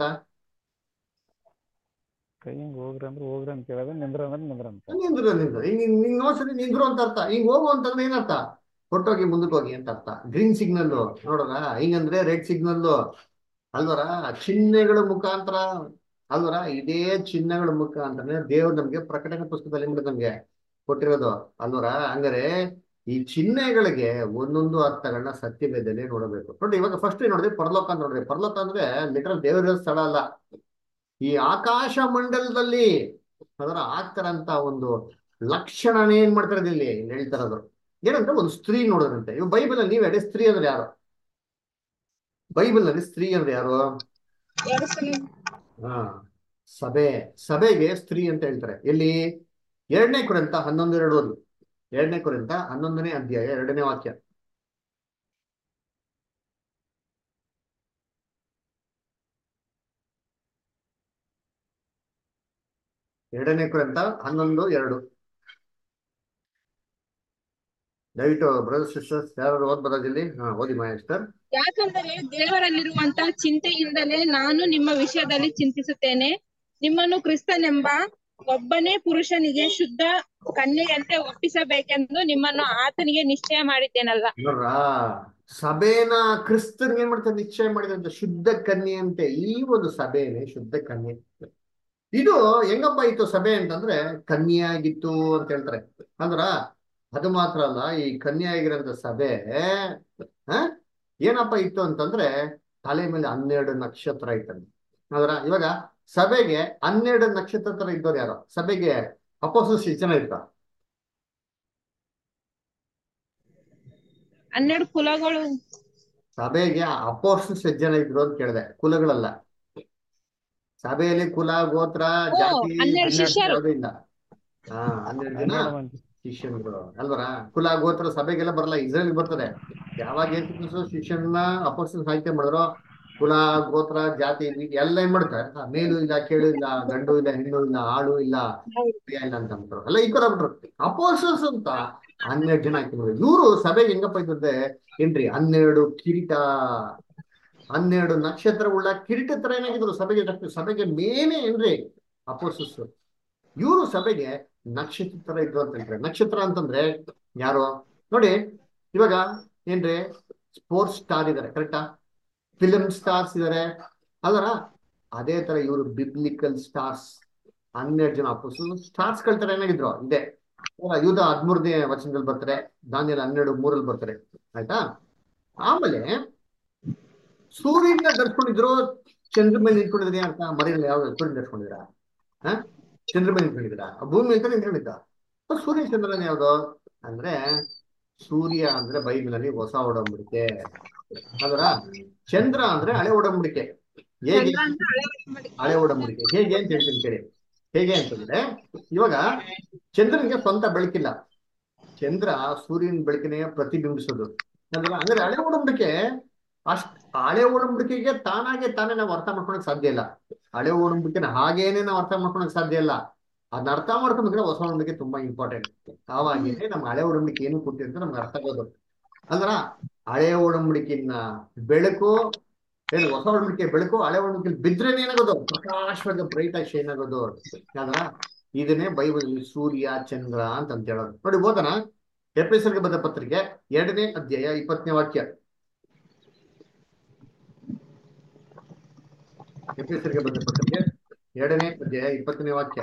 ಕೈ ಹಿಂಗ್ ಹೋಗ್ರಿ ಅಂದ್ರೆ ಹೋಗ್ರಿ ಅಂತ ಕೇಳಿದ್ರೆ ನಿಂದ್ರ ಅಂದ್ರೆ ನಿಂದ್ರ ಅಂತ ನಿಂದ್ರು ನಿಂದ್ರು ಹಿಂಗ್ ಹಿಂಗ್ ಹಿಂಗ್ ನೋಡ್ಸಿದ್ರೆ ನಿಂದ್ರು ಅಂತ ಅರ್ಥ ಹಿಂಗ್ ಹೋಗು ಅಂತಂದ್ರೆ ಏನರ್ಥ ಹೊಟ್ಟೋಗಿ ಮುಂದಕ್ಕೆ ಹೋಗಿ ಅಂತ ಅರ್ಥ ಗ್ರೀನ್ ಸಿಗ್ನಲ್ ನೋಡೋಣ ಹಿಂಗಂದ್ರೆ ರೆಡ್ ಸಿಗ್ನಲ್ ಅಲ್ವರ ಚಿಹ್ನೆಗಳ ಮುಖಾಂತರ ಅಲ್ವರ ಇದೇ ಚಿಹ್ನೆಗಳ ಮುಖಾಂತರ ದೇವ್ರು ನಮ್ಗೆ ಪ್ರಕಟಣೆ ಪುಸ್ತಕದಲ್ಲಿ ಏನ್ ನಮ್ಗೆ ಕೊಟ್ಟಿರೋದು ಅಲ್ವರ ಹಂಗಾರೆ ಈ ಚಿಹ್ನೆಗಳಿಗೆ ಒಂದೊಂದು ಅರ್ಥಗಳನ್ನ ಸತ್ಯವೇದದಲ್ಲಿ ನೋಡಬೇಕು ನೋಡಿ ಇವಾಗ ಫಸ್ಟ್ ನೋಡಿದ್ರೆ ಪರಲೋಕ ಅಂತ ನೋಡ್ರಿ ಪರಲೋಕ ಅಂದ್ರೆ ಲಿಟರಲ್ ದೇವರ ಸ್ಥಳ ಅಲ್ಲ ಈ ಆಕಾಶ ಮಂಡಲದಲ್ಲಿ ಅದರ ಆಗ್ತಾರಂತ ಒಂದು ಲಕ್ಷಣನೇ ಏನ್ ಮಾಡ್ತಾರೆ ಇಲ್ಲಿ ಇಲ್ಲಿ ಹೇಳ್ತಾರದು ಏನಂದ್ರೆ ಒಂದು ಸ್ತ್ರೀ ನೋಡೋದಂತೆ ಇವ್ ಬೈಬಲ್ ಅಲ್ಲಿ ನೀವು ಎಡೆ ಸ್ತ್ರೀ ಅಂದ್ರೆ ಯಾರು ಬೈಬಲ್ ನಲ್ಲಿ ಸ್ತ್ರೀ ಅಂದ್ರೆ ಯಾರು ಹಾ ಸಭೆ ಸಭೆಗೆ ಸ್ತ್ರೀ ಅಂತ ಹೇಳ್ತಾರೆ ಎಲ್ಲಿ ಎರಡನೇ ಕುರಿತ ಹನ್ನೊಂದು ಎರಡು ಓದು ಎರಡನೇ ಕುರಿತ ಹನ್ನೊಂದನೇ ಅಧ್ಯಾಯ ಎರಡನೇ ವಾಕ್ಯ ಎರಡನೇ ಕುರಿತ ಹನ್ನೊಂದು ಎರಡು ದಯವಿಟ್ಟು ಬ್ರದರ್ ಸಿಸ್ಟರ್ಸ್ ಯಾರು ಓದ್ಬೋದಾಗಿ ಇಲ್ಲಿ ಹಾ ಓದಿ ಮಾಯಸ್ಟರ್ ಯಾಕಂದರೆ ದೇವರಲ್ಲಿರುವಂತ ಚಿಂತೆಯಿಂದಲೇ ನಾನು ನಿಮ್ಮ ವಿಷಯದಲ್ಲಿ ಚಿಂತಿಸುತ್ತೇನೆ ನಿಮ್ಮನ್ನು ಕ್ರಿಸ್ತನೆಂಬ ಒಬ್ಬನೇ ಪುರುಷನಿಗೆ ಶುದ್ಧ ಕನ್ಯೆಯಂತೆ ಒಪ್ಪಿಸಬೇಕೆಂದು ನಿಮ್ಮನ್ನು ಆತನಿಗೆ ನಿಶ್ಚಯ ಮಾಡಿದ್ದೇನಲ್ಲ ನೋಡ್ರ ಸಭೆನ ಕ್ರಿಸ್ತನ್ಗೆ ಏನ್ ಮಾಡ್ತಾರೆ ನಿಶ್ಚಯ ಮಾಡಿದಂತೆ ಶುದ್ಧ ಕನ್ಯೆ ಅಂತೆ ಈ ಒಂದು ಸಭೆನೇ ಶುದ್ಧ ಕನ್ಯೆ ಇದು ಹೆಂಗಪ್ಪ ಇತ್ತು ಸಭೆ ಅಂತಂದ್ರೆ ಕನ್ಯೆಯಾಗಿತ್ತು ಅಂತ ಹೇಳ್ತಾರೆ ಅಂದ್ರ ಅದು ಮಾತ್ರ ಅಲ್ಲ ಈ ಕನ್ಯೆಯಾಗಿರೋಂಥ ಸಭೆ ಹ ಏನಪ್ಪ ಇತ್ತು ಅಂತಂದ್ರೆ ತಲೆ ಮೇಲೆ ಹನ್ನೆರಡು ನಕ್ಷತ್ರ ಇತ್ತಂತೆ ಅದರ ಇವಾಗ ಸಭೆಗೆ ಹನ್ನೆರಡು ನಕ್ಷತ್ರ ತರ ಇದ್ದವ್ರು ಯಾರು ಸಭೆಗೆ ಅಪೋಸಿಸ್ ಎಷ್ಟು ಜನ ಇರ್ತಾರ ಹನ್ನೆರಡು ಕುಲಗಳು ಸಭೆಗೆ ಅಪೋಸ್ಟಲ್ಸ್ ಎಷ್ಟು ಜನ ಇದ್ರು ಅಂತ ಕೇಳಿದೆ ಕುಲಗಳಲ್ಲ ಸಭೆಯಲ್ಲಿ ಕುಲ ಗೋತ್ರ ಓ, ಜಾತಿ ಹನ್ನೆರಡು ಧರ್ಮ ಶಿಷ್ಯರು. ಯಾವುದೂ ಇಲ್ಲ ಹಾ ಹನ್ನೆರಡು ಜನ ಹನ್ನೆರಡು ಮಂದಿ ಶಿಷ್ಯಂದ್ರು ಅಲ್ವರ ಕುಲ ಗೋತ್ರ ಸಭೆಗೆಲ್ಲ ಬರಲ್ಲ ಇಸ್ರೇಲ್ ಬರ್ತದೆ ಯಾವಾಗ ಏಸು ಕ್ರಿಸ್ತು ಶಿಷ್ಯನ ಅಪೋಸ್ಟಲ್ ಸಾಹಿತ್ಯ ಮಾಡಿದ್ರು ಕುಲ ಗೋತ್ರ ಜಾತಿ ಬೀದಿ ಎಲ್ಲ ಏನ್ ಮಾಡ್ತಾರೆ ಆ, ಮೇಲು ಇಲ್ಲ ಕೇಳು ಇಲ್ಲ ಗಂಡು ಇಲ್ಲ ಹೆಣ್ಣು ಇಲ್ಲ ಆಳು ಇಲ್ಲ ಪ್ರಿಯ ಇಲ್ಲ ಅಂತ ಅಂತಾರೆ ಎಲ್ಲ ಈ ತರ ಬಿಟ್ರು ಅಪೋಸ್ಟಲ್ಸ್ ಅಂತ ಹನ್ನೆರಡು ಜನ ಹಾಕಿದ್ರು ಇವರು ಸಭೆಗೆ ಹೆಂಗಪ್ಪ ಇದ್ದದ್ದೆ ಏನ್ರಿ ಹನ್ನೆರಡು ಕಿರೀಟ ಹನ್ನೆರಡು ನಕ್ಷತ್ರ ಉಳ್ಳ ಕಿರೀಟ ತರ ಏನಾಗಿದ್ರು ಸಭೆಗೆ ಸಭೆಗೆ ಮೇನೆ ಏನ್ರಿ ಅಪೋಸ್ಟಲ್ಸ್ ಇವರು ಸಭೆಗೆ ನಕ್ಷತ್ರ ತರ ಇದ್ರು ಅಂತ ಹೇಳ್ತಾರೆ ನಕ್ಷತ್ರ ಅಂತಂದ್ರೆ ಯಾರು ನೋಡಿ ಇವಾಗ ಏನ್ರಿ ಸ್ಪೋರ್ಟ್ಸ್ ಸ್ಟಾರ್ ಇದಾರೆ ಕರೆಕ್ಟಾ ಫಿಲಮ್ ಸ್ಟಾರ್ಸ್ ಇದಾರೆ ಅದರ ಅದೇ ತರ ಇವರು ಬಿಬ್ಲಿಕಲ್ ಸ್ಟಾರ್ಸ್ ಹನ್ನೆರಡು ಜನ ಸ್ಟಾರ್ಸ್ ಗಳ ತರ ಏನಾಗಿದ್ರು ಇದೆ ಯೂದ ಹದಿಮೂರನೇ ವಚನದಲ್ಲಿ ಬರ್ತಾರೆ ದಾನಿಯಲ್ಲಿ ಹನ್ನೆರಡು ಮೂರಲ್ಲಿ ಬರ್ತಾರೆ ಆಯ್ತಾ ಆಮೇಲೆ ಸೂರ್ಯನ ಧರಿಸ್ಕೊಂಡಿದ್ರು ಚಂದ್ರ ಮೇಲೆ ನಿಂತ್ಕೊಂಡಿದ್ರೆ ಅಂತ ಮರಿಯಲ್ಲಿ ಯಾವ ಸೂರ್ಯನ ಧರಿಸ್ಕೊಂಡಿದ್ರ ಹ ಚಂದ್ರ ಮೇಲೆ ನಿಂತ್ಕೊಂಡಿದ್ರ ಭೂಮಿ ಅಂತ ನಿಂತ್ಕೊಂಡಿದ್ದ ಅപ്പൊ ಸೂರ್ಯ ಚಂದ್ರನ ಯಾವ್ದು ಅಂದ್ರೆ ಸೂರ್ಯ ಅಂದ್ರೆ ಬೈಬಲಲ್ಲಿ ಹೊಸ ಒಡಂಬಡಿಕೆ ಅದರ ಚಂದ್ರ ಅಂದ್ರೆ ಹಳೆ ಒಡಂಬಡಿಕೆ ಹೇಗೆ ಚಂದ್ರ ಅಂದ್ರೆ ಹಳೆ ಒಡಂಬಡಿಕೆ. ಹಳೆ ಒಡಂಬಡಿಕೆ ಹೇಗೆ ಅಂತ ಹೇಳ್ತೀನಿ ಕೇಳಿ ಹೇಗೆ ಅಂತಂದ್ರೆ ಇವಾಗ ಚಂದ್ರನಿಗೆ ಸ್ವಂತ ಬೆಳಕಿಲ್ಲ ಚಂದ್ರ ಸೂರ್ಯನ ಬೆಳಕಿನೇ ಪ್ರತಿಬಿಂಬಿಸೋದು ಅಂದ್ರೆ ಅಂದ್ರೆ ಹಳೆ ಒಡಂಬಡಿಕೆ ಅಷ್ಟ್ ಹಳೆ ಒಡಂಬಡಿಕೆಗೆ ತಾನಾಗೆ ತಾನೇ ನಾವು ಅರ್ಥ ಮಾಡ್ಕೊಳಕ್ ಸಾಧ್ಯ ಇಲ್ಲ ಹಳೆ ಒಡಂಬಡಿಕೆನ ಹಾಗೇನೆ ನಾವು ಅರ್ಥ ಮಾಡ್ಕೊಳಕ್ ಸಾಧ್ಯ ಇಲ್ಲ ಅದನ್ನ ಅರ್ಥ ಮಾಡ್ಕೊಂಡ್ರೆ ಹೊಸ ಒಡಂಬಡಿಕೆ ತುಂಬಾ ಇಂಪಾರ್ಟೆಂಟ್ ಆವಾಗೇನೆ ನಮ್ಮ ಹಳೆ ಒಡಂಬಡಿಕೆ ಏನು ಕೊಟ್ಟಿರುತ್ತೆ ನಮ್ಗೆ ಅರ್ಥ ಆಗೋದು ಅಂದ್ರ ಹಳೆ ಒಡಂಬಡಿಕೆನ ಬೆಳಕು ಏನು ಹೊಸ ಒಡಂಬಡಿಕೆ ಬೆಳಕು ಹಳೆ ಒಡಂಬಡಿಕೆ ಬಿದ್ರೇನೆ ಏನಾಗೋದು ಪ್ರಕಾಶವಾಗಿ ಬ್ರೈಟ್ ಆಗಿ ಶೈನ್ ಆಗೋದು ಯಾವ್ದ್ರ ಇದನ್ನೇ ಬೈಬಲ್ ಸೂರ್ಯ ಚಂದ್ರ ಅಂತ ಅಂತ ಹೇಳೋದು ನೋಡಿ ಓದನ ಎಪಿಸರ್ಗೆ ಬಂದ ಪತ್ರಿಕೆ ಎರಡನೇ ಅಧ್ಯಾಯ ಇಪ್ಪತ್ತನೇ ವಾಕ್ಯ ಎಪಿಸರ್ಗೆ ಬಂದ ಪತ್ರಿಕೆ ಎರಡನೇ ಅಧ್ಯಾಯ ಇಪ್ಪತ್ತನೇ ವಾಕ್ಯ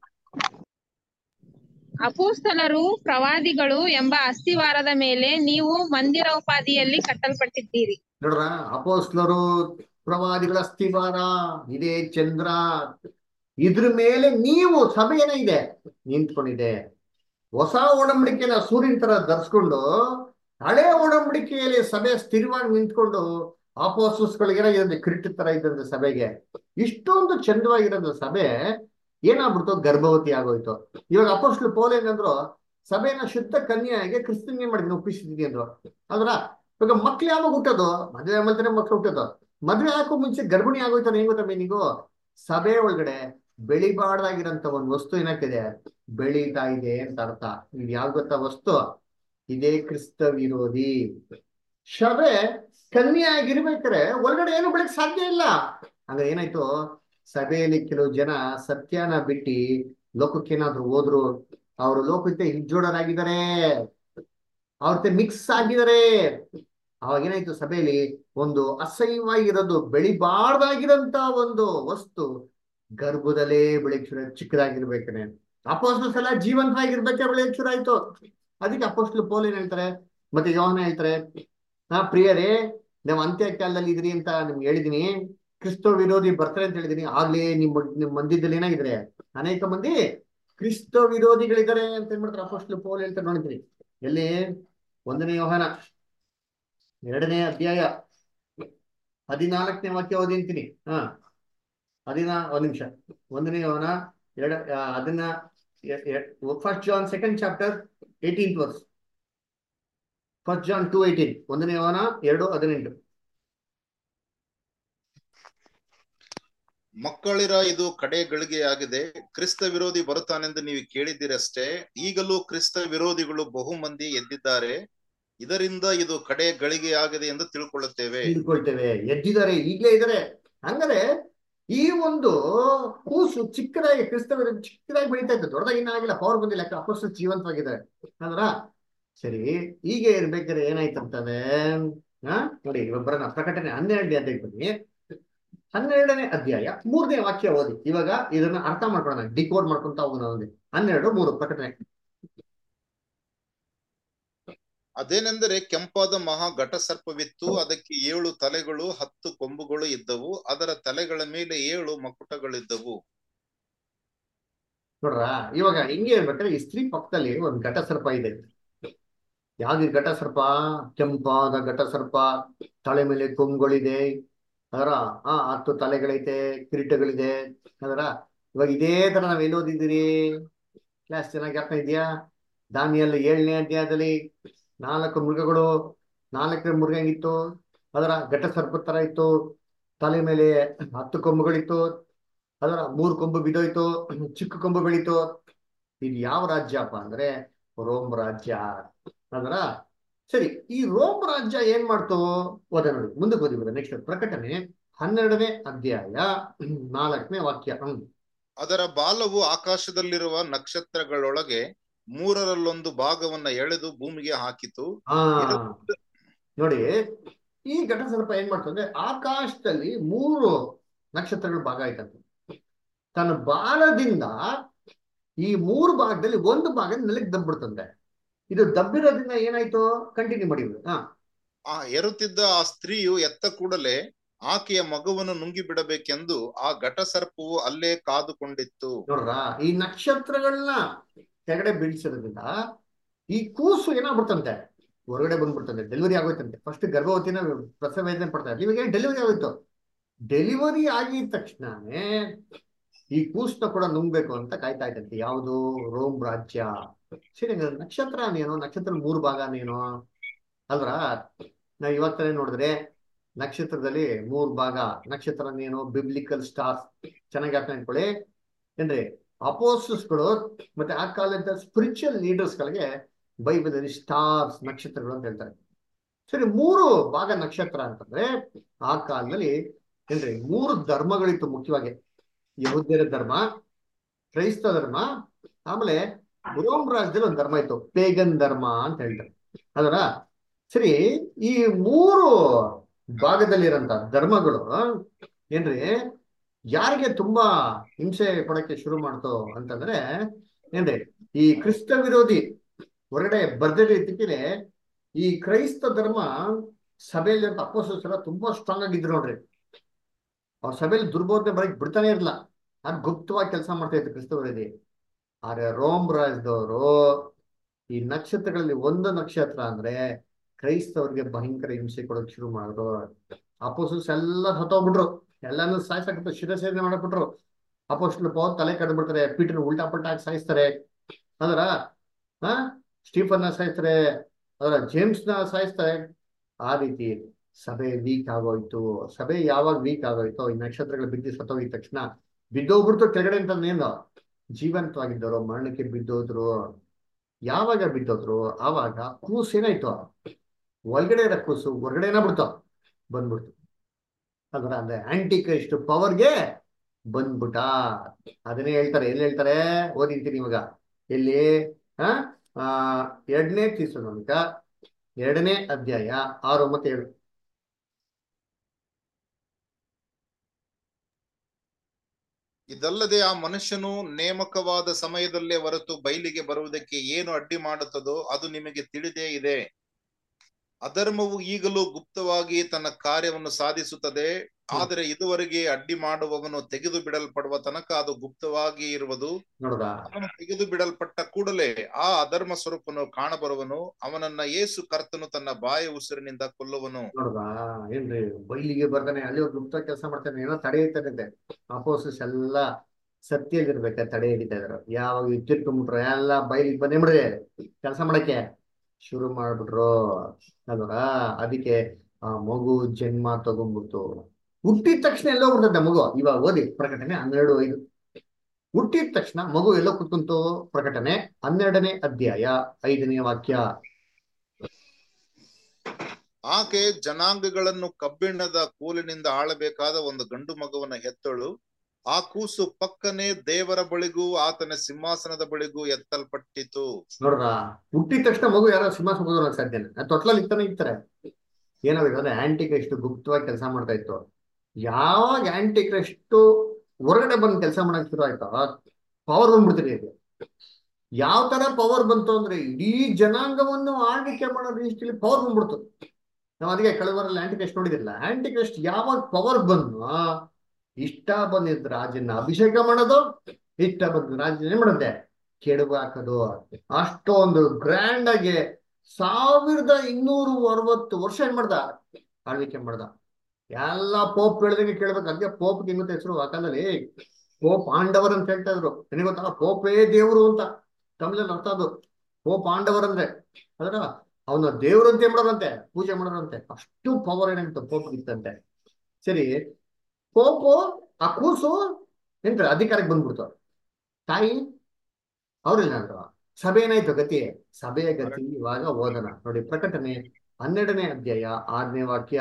ಅಪೋಸ್ತಲರು ಪ್ರವಾದಿಗಳು ಎಂಬ ಅಸ್ತಿವಾರದ ಮೇಲೆ ನೀವು ಮಂದಿರೋಪಾದಿಯಲ್ಲಿ ಕಟ್ಟಲ್ಪಟ್ಟಿದ್ದೀರಿ ನೋಡ್ರ ಅಪೋಸ್ಲರು ಪ್ರವಾದಿಗಳ ಅಸ್ಥಿವಾರ ಇದೇ ಚಂದ್ರ ಇದ್ರ ಮೇಲೆ ನೀವು ಸಭೆ ಏನೋ ಇದೆ ನಿಂತ್ಕೊಂಡಿದೆ ಹೊಸ ಒಡಂಬಡಿಕೆನ ಸೂರ್ಯನ ತರ ಧರಿಸ್ಕೊಂಡು ಹಳೆ ಒಡಂಬಡಿಕೆಯಲ್ಲಿ ಸಭೆ ಸ್ಥಿರವಾಗಿ ನಿಂತ್ಕೊಂಡು ಅಪೋಸಸ್ಗಳಿಗೆ ಕ್ರಿಟ್ ತರ ಇದ್ದಂತ ಸಭೆಗೆ ಇಷ್ಟೊಂದು ಚಂದವಾಗಿರೋದು ಸಭೆ ಏನಾಗ್ಬಿಡ್ತು ಗರ್ಭವತಿ ಆಗೋಯ್ತು ಇವಾಗ ಅಪೋಸ್ಲು ಪೌಲ್ ಏನಂದ್ರು ಸಭೆನ ಶುದ್ಧ ಕನ್ಯೆಯಾಗಿ ಕ್ರಿಸ್ತನ್ಗೆ ಮಾಡಿದ್ನು ಒಪ್ಪಿಸಿದ್ದೀನಿ ಅಂದ್ರು ಅದ್ರ ಇವಾಗ ಮಕ್ಳು ಯಾವಾಗ ಹುಟ್ಟೋದು ಮದುವೆ ಆಮೇಲೆ ಮಕ್ಳು ಹುಟ್ಟೋದು ಮದುವೆ ಆಗಕ್ಕೂ ಮುಂಚೆ ಗರ್ಭಿಣಿ ಆಗೋಯ್ತಾನೆ ಹೆಂಗ್ ಗೊತ್ತಾ ಮೀನಿಗೂ ಸಭೆ ಒಳಗಡೆ ಬೆಳಿಬಾರ್ದಾಗಿರಂತ ಒಂದು ವಸ್ತು ಏನಕ್ಕಿದೆ ಬೆಳೀತಾ ಇದೆ ಅಂತ ಅರ್ಥ ಇದು ಯಾವ ಗೊತ್ತಾ ವಸ್ತು ಇದೇ ಕ್ರಿಸ್ತ ವಿರೋಧಿ ಸಭೆ ಕನ್ಯೆ ಆಗಿರ್ಬೇಕಾರೆ ಒಳಗಡೆ ಏನು ಬೆಳಕ್ ಸಾಧ್ಯ ಇಲ್ಲ ಹಂಗ ಏನಾಯ್ತು ಸಭೆಯಲ್ಲಿ ಕೆಲವು ಜನ ಸತ್ಯನ ಬಿಟ್ಟು ಲೋಕಕ್ಕೇನಾದ್ರು ಹೋದ್ರು ಅವರು ಲೋಕಕ್ಕೆ ಹಿಜ್ಜೋಡರಾಗಿದ್ದಾರೆ ಅವ್ರ ಜೊತೆ ಮಿಕ್ಸ್ ಆಗಿದ್ದಾರೆ ಅವಾಗ ಏನಾಯ್ತು ಸಭೆಯಲ್ಲಿ ಒಂದು ಅಸಹ್ಯವಾಗಿರೋದು ಬೆಳಿಬಾರ್ದಾಗಿರೋಂತ ಒಂದು ವಸ್ತು ಗರ್ಭದಲ್ಲೇ ಬೆಳೆಯಕ್ ಶುರು ಚಿಕ್ಕದಾಗಿರ್ಬೇಕನೆ ಅಪೋಸ್ಟಲ್ಸ್ ಎಲ್ಲ ಜೀವಂತವಾಗಿರ್ಬೇಕೆ ಬೆಳೆಯಕ್ ಶುರು ಆಯ್ತು ಅದಕ್ಕೆ ಅಪೋಸ್ಟಲ್ ಪೋಲ್ ಏನ್ ಹೇಳ್ತಾರೆ ಮತ್ತೆ ಯೋಹನ ಹೇಳ್ತಾರೆ ಹಾ ಪ್ರಿಯರೇ ನಾವು ಅಂತ್ಯ ಕಾಲದಲ್ಲಿ ಇದ್ರಿ ಅಂತ ನಿಮ್ಗೆ ಹೇಳಿದೀನಿ ಕ್ರಿಸ್ತ ವಿರೋಧಿ ಬರ್ತಾರೆ ಅಂತ ಹೇಳಿದೀನಿ ಆಗ್ಲೇ ನಿಮ್ ನಿಮ್ ಮಂದಿದಲ್ಲಿ ಏನಾಗಿದ್ರೆ ಅನೇಕ ಮಂದಿ ಕ್ರಿಸ್ತ ವಿರೋಧಿಗಳಿದ್ದಾರೆ ಅಂತ ಏನ್ ಮಾಡ್ತಾರೆ ಅಪೋಸ್ಟಲ್ ಪೋಲ್ ಹೇಳ್ತಾರೆ ನೋಡಿದ್ರಿ ಎಲ್ಲಿ ಒಂದನೇ ಯೋಹನ ಎರಡನೇ ಅಧ್ಯಾಯ ಹದಿನಾಲ್ಕನೇ ವಾಕ್ಯ ಓದಿಂತೀನಿ ಹಾ ಹದಿನಾ ಒಂದ್ ನಿಮಿಷ ಒಂದನೇ ಯೋಹನ ಎರಡ ಆ, ಅದನ್ನ first John second chapter eighteen verse first John two eighteen ಒಂದನೇ ಯೋಹನ ಎರಡು ಹದಿನೆಂಟು ಮಕ್ಕಳಿರ ಇದು ಕಡೆ ಗಳಿಗೆಯಾಗಿದೆ ಕ್ರಿಸ್ತ ವಿರೋಧಿ ಬರುತ್ತಾನೆಂದು ನೀವು ಕೇಳಿದ್ದೀರಷ್ಟೇ ಈಗಲೂ ಕ್ರಿಸ್ತ ವಿರೋಧಿಗಳು ಬಹು ಮಂದಿ ಎದ್ದಿದ್ದಾರೆ ಇದರಿಂದ ಇದು ಕಡೆ ಗಳಿಗೆಯಾಗಿದೆ ಎಂದು ತಿಳ್ಕೊಳ್ಳುತ್ತೇವೆ ತಿಳ್ಕೊಳ್ತೇವೆ ಎದ್ದಿದ್ದಾರೆ ಈಗಲೇ ಇದ್ದಾರೆ ಹಂಗಾರೆ ಈ ಒಂದು ಕೂಸು ಚಿಕ್ಕದಾಗಿ ಕ್ರಿಸ್ತ ವಿರೋಧಿ ಚಿಕ್ಕದಾಗಿ ಬೆಳೀತಾ ಇತ್ತು ದೊಡ್ಡದಾಗಿ ಆಗಿಲ್ಲ ಪವರ್ ಬಂದಿಲ್ಲ ಯಾಕೆ ಅಪೋಸ್ಟಲ್ ಜೀವಂತವಾಗಿದ್ದಾರೆ ಅಂದ್ರ ಸರಿ ಹೀಗೆ ಇರ್ಬೇಕಾದ್ರೆ ಏನಾಯ್ತಂತಂದ್ರೆ ಹಾ ನೋಡಿ ಇವಾಗ ಬರೋಣ ಪ್ರಕಟಣೆ ಹನ್ನೆರಡನೇ ಅಧ್ಯಾಯಕ್ಕೆ ಬನ್ನಿ ಹನ್ನೆರಡನೇ ಅಧ್ಯಾಯ ಮೂರನೇ ವಾಕ್ಯ ಓದಿ ಇವಾಗ ಇದನ್ನ ಅರ್ಥ ಮಾಡ್ಕೊಳ್ಳೋಣ ಡಿಕೋಡ್ ಮಾಡ್ಕೊಂತ ಹೋಗೋಣ ಒಂದು ಹನ್ನೆರಡು ಮೂರು ಪ್ರಕಟಣೆ ಅದೇನೆಂದರೆ ಕೆಂಪಾದ ಮಹಾ ಘಟಸರ್ಪವಿತ್ತು ಅದಕ್ಕೆ ಏಳು ತಲೆಗಳು ಹತ್ತು ಕೊಂಬುಗಳು ಇದ್ದವು ಅದರ ತಲೆಗಳ ಮೇಲೆ ಏಳು ಮಕುಟಗಳಿದ್ದವು ನೋಡ್ರ ಇವಾಗ ಹಿಂಗೆ ಇರ್ಬೇಕಾದ್ರೆ ಈ ಸ್ತ್ರೀ ಪಕ್ಕದಲ್ಲಿ ಒಂದು ಘಟಸರ್ಪ ಇದೆ ಯಾವ್ದು ಘಟಸರ್ಪ ಕೆಂಪಾದ ಘಟಸರ್ಪ ತಲೆ ಮೇಲೆ ಕೊಂಬುಗಳಿದೆ ಅದರ ಆ ಹತ್ತು ತಲೆಗಳೈತೆ ಕಿರೀಟಗಳಿದೆ ಅದರ ಇವಾಗ ಇದೇ ತರ ನಾವ್ ಎಲ್ಲಿ ಓದಿದ್ದೀರಿ ಕ್ಲಾಸ್ ಚೆನ್ನಾಗಿ ಅರ್ಥ ಇದೆಯಾ ದಾನಿಯಲ್ಲಿ ಏಳನೇ ಅಧ್ಯಾಯದಲ್ಲಿ ನಾಲ್ಕು ಮೃಗಗಳು ನಾಲ್ಕು ಮೃಗ ಹೆಂಗಿತ್ತು ಅದರ ಘಟಸರ್ಪ ತರ ಇತ್ತು ತಲೆ ಮೇಲೆ ಹತ್ತು ಕೊಂಬುಗಳಿತ್ತು ಅದರ ಮೂರು ಕೊಂಬು ಬಿದ್ದೋಯ್ತು ಚಿಕ್ಕ ಕೊಂಬು ಬೆಳೀತು ಇದು ಯಾವ ರಾಜ್ಯಪ್ಪ ಅಂದ್ರೆ ರೋಮ್ ರಾಜ್ಯ ಅಂದ್ರ ಸರಿ ಈ ರೋಮ್ ರಾಜ್ಯ ಏನ್ ಮಾಡ್ತು ಓದ ನೋಡಿ ಮುಂದಕ್ಕೆ ಓದಿ ನೆಕ್ಸ್ಟ್ ಪ್ರಕಟಣೆ ಹನ್ನೆರಡನೇ ಅಧ್ಯಾಯ ನಾಲ್ಕನೇ ವಾಕ್ಯ ಹ್ಮ್ ಅದರ ಬಾಲವು ಆಕಾಶದಲ್ಲಿರುವ ನಕ್ಷತ್ರಗಳೊಳಗೆ ಮೂರರಲ್ಲೊಂದು ಭಾಗವನ್ನ ಎಳೆದು ಭೂಮಿಗೆ ಹಾಕಿತು ಆ ಇದು- ನೋಡಿ ಈ ಘಟಸರ್ಪ ಏನ್ ಮಾಡ್ತು ಅಂದ್ರೆ ಆಕಾಶದಲ್ಲಿ ಮೂರು ನಕ್ಷತ್ರಗಳ ಭಾಗ ಆಯ್ತಂತೆ ತನ್ನ ಬಾಲದಿಂದ ಈ ಮೂರು ಭಾಗದಲ್ಲಿ ಒಂದು ಭಾಗ ನೆಲಕ್ಕೆ ದಬ್ಬಿಡ್ತಂತೆ ಇದು ದಬ್ಬಿರೋದ್ರಿಂದ ಏನಾಯ್ತು ಕಂಟಿನ್ಯೂ ಮಾಡಿ ಹಾ ಆ ಎರುತ್ತಿದ್ದ ಆ ಸ್ತ್ರೀಯು ಎತ್ತ ಕೂಡಲೇ ಆಕೆಯ ಮಗುವನ್ನು ನುಂಗಿ ಬಿಡಬೇಕೆಂದು ಆ ಘಟಸರ್ಪವು ಅಲ್ಲೇ ಕಾದುಕೊಂಡಿತ್ತು ನೋಡ್ರ ಈ ನಕ್ಷತ್ರಗಳನ್ನ ಕೆಳಗಡೆ ಬೀಳ್ಸಿರೋದ್ರಿಂದ ಈ ಕೂಸು ಏನಾಗ್ಬಿಡ್ತಂತೆ ಹೊರಗಡೆ ಬಂದ್ಬಿಡ್ತಂತೆ ಡೆಲಿವರಿ ಆಗೋಯ್ತಂತೆ ಫಸ್ಟ್ ಗರ್ಭವತಿನ ಪ್ರಸವ ವೇದನೆ ಪಡ್ತಾ ಇರ್ಲಿ ಇವಾಗ ಡೆಲಿವರಿ ಆಗೋಯ್ತು ಡೆಲಿವರಿ ಆಗಿದ ತಕ್ಷಣನೇ ಈ ಕೂಸ್ನ ಕೂಡ ನುಂಗ್ಬೇಕು ಅಂತ ಕಾಯ್ತಾ ಇದ್ದಂತೆ ಯಾವುದು ರೋಮ್ ರಾಜ್ಯ ಸರಿ ಹಂಗಾದ್ರೆ ನಕ್ಷತ್ರ ಏನು ನಕ್ಷತ್ರ ಮೂರು ಭಾಗನೇನು ಅಲ್ರ ನಾವ್ ಇವತ್ತನೇ ನೋಡಿದ್ರೆ ನಕ್ಷತ್ರದಲ್ಲಿ ಮೂರು ಭಾಗ ನಕ್ಷತ್ರ ಏನು ಬಿಬ್ಲಿಕಲ್ ಸ್ಟಾರ್ಸ್ ಚೆನ್ನಾಗಿ ಅರ್ಥ ಇಟ್ಕೊಳ್ಳಿ ಏನ್ರಿ ಅಪೋಸಸ್ಗಳು ಮತ್ತೆ ಆ ಕಾಲದ ಸ್ಪಿರಿಚುವಲ್ ಲೀಡರ್ಸ್ ಗಳಿಗೆ ಬೈಬಲಲ್ಲಿ ಸ್ಟಾರ್ಸ್ ನಕ್ಷತ್ರಗಳು ಅಂತ ಹೇಳ್ತಾರೆ ಸರಿ ಮೂರು ಭಾಗ ನಕ್ಷತ್ರ ಅಂತಂದ್ರೆ ಆ ಕಾಲದಲ್ಲಿ ಏನ್ರಿ ಮೂರು ಧರ್ಮಗಳಿತ್ತು ಮುಖ್ಯವಾಗಿ ಯಹೂದ್ಯರ ಧರ್ಮ ಕ್ರೈಸ್ತ ಧರ್ಮ ಆಮೇಲೆ ರೋಮ್ ರಾಜ್ಯದಲ್ಲಿ ಒಂದು ಧರ್ಮ ಇತ್ತು ಪೇಗನ್ ಧರ್ಮ ಅಂತ ಹೇಳ್ತಾರೆ ಅದರ ಸರಿ ಈ ಮೂರು ಭಾಗದಲ್ಲಿರಂತ ಧರ್ಮಗಳು ಏನ್ರಿ ಯಾರಿಗೆ ತುಂಬಾ ಹಿಂಸೆ ಕೊಡಕ್ಕೆ ಶುರು ಮಾಡ್ತು ಅಂತಂದ್ರೆ ಏನ್ರಿ ಈ ಕ್ರಿಸ್ತ ವಿರೋಧಿ ಹೊರಗಡೆ ಬರ್ದಿರೋ ರೀತಿಗೆ ಈ ಕ್ರೈಸ್ತ ಧರ್ಮ ಸಭೆಯಲ್ಲಿ ಅಪೋಸಸ್ ಎಲ್ಲ ತುಂಬಾ ಸ್ಟ್ರಾಂಗ್ ಆಗಿದ್ರು ನೋಡ್ರಿ ಅವ್ರ ಸಭೆಯಲ್ಲಿ ದುರ್ಬೋಧನೆ ಬರಕ್ ಬಿಡ್ತಾನೆ ಇರಲ್ಲ ಅದು ಗುಪ್ತವಾಗಿ ಕೆಲಸ ಮಾಡ್ತಾ ಇತ್ತು ಕ್ರಿಸ್ತ ವಿರೋಧಿ ಆದ್ರೆ ರೋಮ್ ರಾಜ್ಯದವರು ಈ ನಕ್ಷತ್ರಗಳಲ್ಲಿ ಒಂದು ನಕ್ಷತ್ರ ಅಂದ್ರೆ ಕ್ರೈಸ್ತವ್ರಿಗೆ ಭಯಂಕರ ಹಿಂಸೆ ಕೊಡಕ್ ಶುರು ಮಾಡಿದ್ರು ಅಪೋಸಸ್ ಎಲ್ಲ ಸತ್ತೋಗ್ಬಿಟ್ರು ಎಲ್ಲಾನು ಸಾಯ್ಸಕ್ಕೆ ಶಿರಸೇನೆ ಮಾಡಬಿಟ್ರು ಅಪೋಸ್ಟಲ್ ಪೌಲ್ ತಲೆ ಕಡ್ಬಿಡ್ತಾರೆ ಪೀಟರ್ ಉಲ್ಟಾ ಪಲ್ಟಾ ಹಾಕಿ ಸಾಯಿಸ್ತಾರೆ ಅದರ ಹಾ ಸ್ಟೀಫನ್ ನ ಸಾಯಿಸ್ತಾರೆ ಅದರ ಜೇಮ್ಸ್ ನ ಸಾಯಿಸ್ತಾರೆ ಆ ರೀತಿ ಸಭೆ ವೀಕ್ ಆಗೋಯ್ತು ಸಭೆ ಯಾವಾಗ ವೀಕ್ ಆಗೋಯ್ತು ಈ ನಕ್ಷತ್ರಗಳು ಬಿದ್ದು ಸತ್ತೋಗಿದ ತಕ್ಷಣ ಬಿದ್ದೋಗ್ಬಿಡ್ತು ಕೆಳಗಡೆ ಅಂತಂದೇನು ಜೀವಂತವಾಗಿದ್ದವರು ಮರಣಕ್ಕೆ ಬಿದ್ದೋದ್ರು ಯಾವಾಗ ಬಿದ್ದೋದ್ರು ಆವಾಗ ಕೂಸು ಏನಾಯ್ತು ಒಳಗಡೆ ಇರೋ ಕೂಸು ಹೊರಗಡೆನ ಬಿಡ್ತು ಬಂದ್ಬಿಡ್ತು ಅಲ್ರ ಅಂದ್ರೆ ಆಂಟಿ ಕ್ರೈಸ್ಟ್ ಪವರ್ಗೆ ಬಂದ್ಬಿಟ್ಟ ಅದನ್ನೇ ಹೇಳ್ತಾರೆ ಎಲ್ಲಿ ಹೇಳ್ತಾರೆ ಓದಿರ್ತೀನಿ ಇವಾಗ ಎಲ್ಲಿ ಆ ಆ, ಎರಡನೇ ತೀರ್ಸೋನಿಕ ಎರಡನೇ ಅಧ್ಯಾಯ ಆರು ಮತ್ತೆ ಏಳು ಇದಲ್ಲದೆ ಆ ಮನುಷ್ಯನು ನೇಮಕವಾದ ಸಮಯದಲ್ಲೇ ಹೊರತು ಬಯಲಿಗೆ ಬರುವುದಕ್ಕೆ ಏನು ಅಡ್ಡಿ ಮಾಡುತ್ತದೋ ಅದು ನಿಮಗೆ ತಿಳಿದೇ ಇದೆ ಅಧರ್ಮವು ಈಗಲೂ ಗುಪ್ತವಾಗಿ ತನ್ನ ಕಾರ್ಯವನ್ನು ಸಾಧಿಸುತ್ತದೆ ಆದರೆ ಇದುವರೆಗೆ ಅಡ್ಡಿ ಮಾಡುವವನು ತೆಗೆದು ಬಿಡಲ್ಪಡುವ ತನಕ ಅದು ಗುಪ್ತವಾಗಿ ಇರುವುದು ನೋಡ್ದ ಅವನು ತೆಗೆದು ಬಿಡಲ್ಪಟ್ಟ ಕೂಡಲೇ ಆ ಅಧರ್ಮ ಸ್ವರೂಪನು ಕಾಣಬರುವನು ಅವನನ್ನ ಯೇಸು ಕರ್ತನು ತನ್ನ ಬಾಯ ಉಸಿರಿನಿಂದ ಕೊಲ್ಲುವನು ನೋಡ್ದ ಏನ್ರಿ ಬೈಲಿಗೆ ಬರ್ತಾನೆ ಅಲ್ಲಿ ಒಂದು ಗುಪ್ತ ಕೆಲಸ ಮಾಡ್ತಾನೆ ಏನೋ ತಡೆ ಹಿಡಿತಾರೆ ಅಪೋಸಿಸ್ ಎಲ್ಲ ಸತ್ಯಲ್ಲಿರ್ಬೇಕ ತಡೆ ಹಿಡಿತಾ ಇದ್ರು ಯಾವಾಗ ಇಟ್ಟಿಟ್ಕೊಂಡ್ಬಿಟ್ರು ಎಲ್ಲ ಬೈಲಿಗೆ ಬಂದೇ ಬಿಡ್ರಿ ಕೆಲಸ ಮಾಡಕ್ಕೆ ಶುರು ಮಾಡ್ಬಿಟ್ರು ಅಲ್ವಾ ಅದಕ್ಕೆ ಆ ಮಗು ಜನ್ಮ ತಗೊಂಡ್ಬಿಡ್ತು ಹುಟ್ಟಿದ ತಕ್ಷಣ ಎಲ್ಲೋ ಬಿಡ್ತದೆ ಮಗು ಇವಾಗ ಓದಿ ಪ್ರಕಟಣೆ ಹನ್ನೆರಡು ಐದು ಹುಟ್ಟಿದ ತಕ್ಷಣ ಮಗು ಎಲ್ಲೋ ಕುತ್ಕೊಂತು ಪ್ರಕಟಣೆ ಹನ್ನೆರಡನೇ ಅಧ್ಯಾಯ ಐದನೇ ವಾಕ್ಯ ಆಕೆ ಜನಾಂಗಗಳನ್ನು ಕಬ್ಬಿಣದ ಕೋಲಿನಿಂದ ಆಳಬೇಕಾದ ಒಂದು ಗಂಡು ಮಗುವನ್ನ ಹೆತ್ತಳು ಆ ಕೂಸು ಪಕ್ಕನೆ ದೇವರ ಬಳಿಗೂ ಆತನ ಸಿಂಹಾಸನದ ಬಳಿಗೂ ಎತ್ತಲ್ಪಟ್ಟಿತು ನೋಡ್ರ ಹುಟ್ಟಿದ ತಕ್ಷಣ ಮಗು ಯಾರೋ ಸಿಂಹಾಸನ ಕೂತ್ಕೊಳ್ಳೋಕೆ ಸಾಧ್ಯನ ತೊಟ್ಲಲ್ಲಿ ಇರ್ತಾನೆ ಇರ್ತಾರೆ ಏನಾಗುತ್ತೆ ಅಂದ್ರೆ ಆಂಟಿ ಕ್ರೈಸ್ಟ್ ಗುಪ್ತವಾಗಿ ಕೆಲಸ ಮಾಡ್ತಾ ಇತ್ತು ಯಾವಾಗ ಆಂಟಿ ಕ್ರೈಸ್ಟ್ ಹೊರಗಡೆ ಬಂದು ಕೆಲಸ ಮಾಡಕ್ ಶುರು ಆಯ್ತೋ ಪವರ್ ಬಂದ್ಬಿಡ್ತೀನಿ ಇದು ಯಾವ ತರ ಪವರ್ ಬಂತು ಅಂದ್ರೆ ಇಡೀ ಜನಾಂಗವನ್ನು ಆಳ್ವಿಕೆ ಮಾಡೋ ರೀತಿಯಲ್ಲಿ ಪವರ್ ಬಂದ್ಬಿಡ್ತು ನಾವು ಅದಕ್ಕೆ ಕಳೆದ ವಾರಲ್ಲಿ ಆಂಟಿ ಕ್ರೈಸ್ಟ್ ನೋಡಿದಿರಲ್ಲ ಆಂಟಿ ಕ್ರೈಸ್ಟ್ ಯಾವಾಗ ಪವರ್ ಬಂದು ಇಷ್ಟ ಬಂದಿದ್ದ ರಾಜನ್ನ ಅಭಿಷೇಕ ಮಾಡೋದು ಇಷ್ಟ ಬಂದ ರಾಜನ ಏನ್ ಮಾಡುತ್ತೆ ಕೆಡವು ಹಾಕೋದು ಅಷ್ಟೊಂದು ಗ್ರ್ಯಾಂಡ್ ಆಗಿ ಸಾವಿರದ ಇನ್ನೂರು ಅರವತ್ತು ವರ್ಷ ಏನ್ ಮಾಡ್ದ ಆಳ್ವಿಕೆ ಮಾಡ್ದ ಎಲ್ಲ ಪೋಪ್ ಹೇಳ್ದಂಗೆ ಕೇಳ್ಬೇಕು ಅದಕ್ಕೆ ಪೋಪ್ ಇನ್ನೊಂದು ಹೆಸರು ಆ ಕಾಲದಲ್ಲಿ ಪೋಪ್ ಪಾಂಡವರ್ ಅಂತ ಹೇಳ್ತಾ ಇದ್ರು ನಿನಗೆ ಗೊತ್ತಾ ಪೋಪೇ ದೇವರು ಅಂತ ತಮಿಳಲ್ಲಿ ಅರ್ಥ ಅದು ಪೋಪ್ ಪಾಂಡವರ್ ಅಂದ್ರೆ ಅದರ ಅವನ ದೇವ್ರು ಅಂತ ಏನ್ ಮಾಡೋದಂತೆ ಪೂಜೆ ಮಾಡೋದಂತೆ ಅಷ್ಟು ಪವರ್ ಏನಾಗಿತ್ತು ಪೋಪ್ ಇತ್ತಂತೆ ಸರಿ ಪೋಪು ಆ ಕೂಸು ಎಂತ ಅಧಿಕಾರಕ್ಕೆ ಬಂದ್ಬಿಡ್ತು ತಾಯಿ ಅವ್ರಿಲ್ಲ ಅಲ್ವಾ ಸಭೆ ಏನಾಯ್ತು ಗತಿ ಸಭೆಯ ಗತಿ ಇವಾಗ ಓದನ ನೋಡಿ ಪ್ರಕಟಣೆ ಹನ್ನೆರಡನೇ ಅಧ್ಯಾಯ ಆರನೇ ವಾಕ್ಯ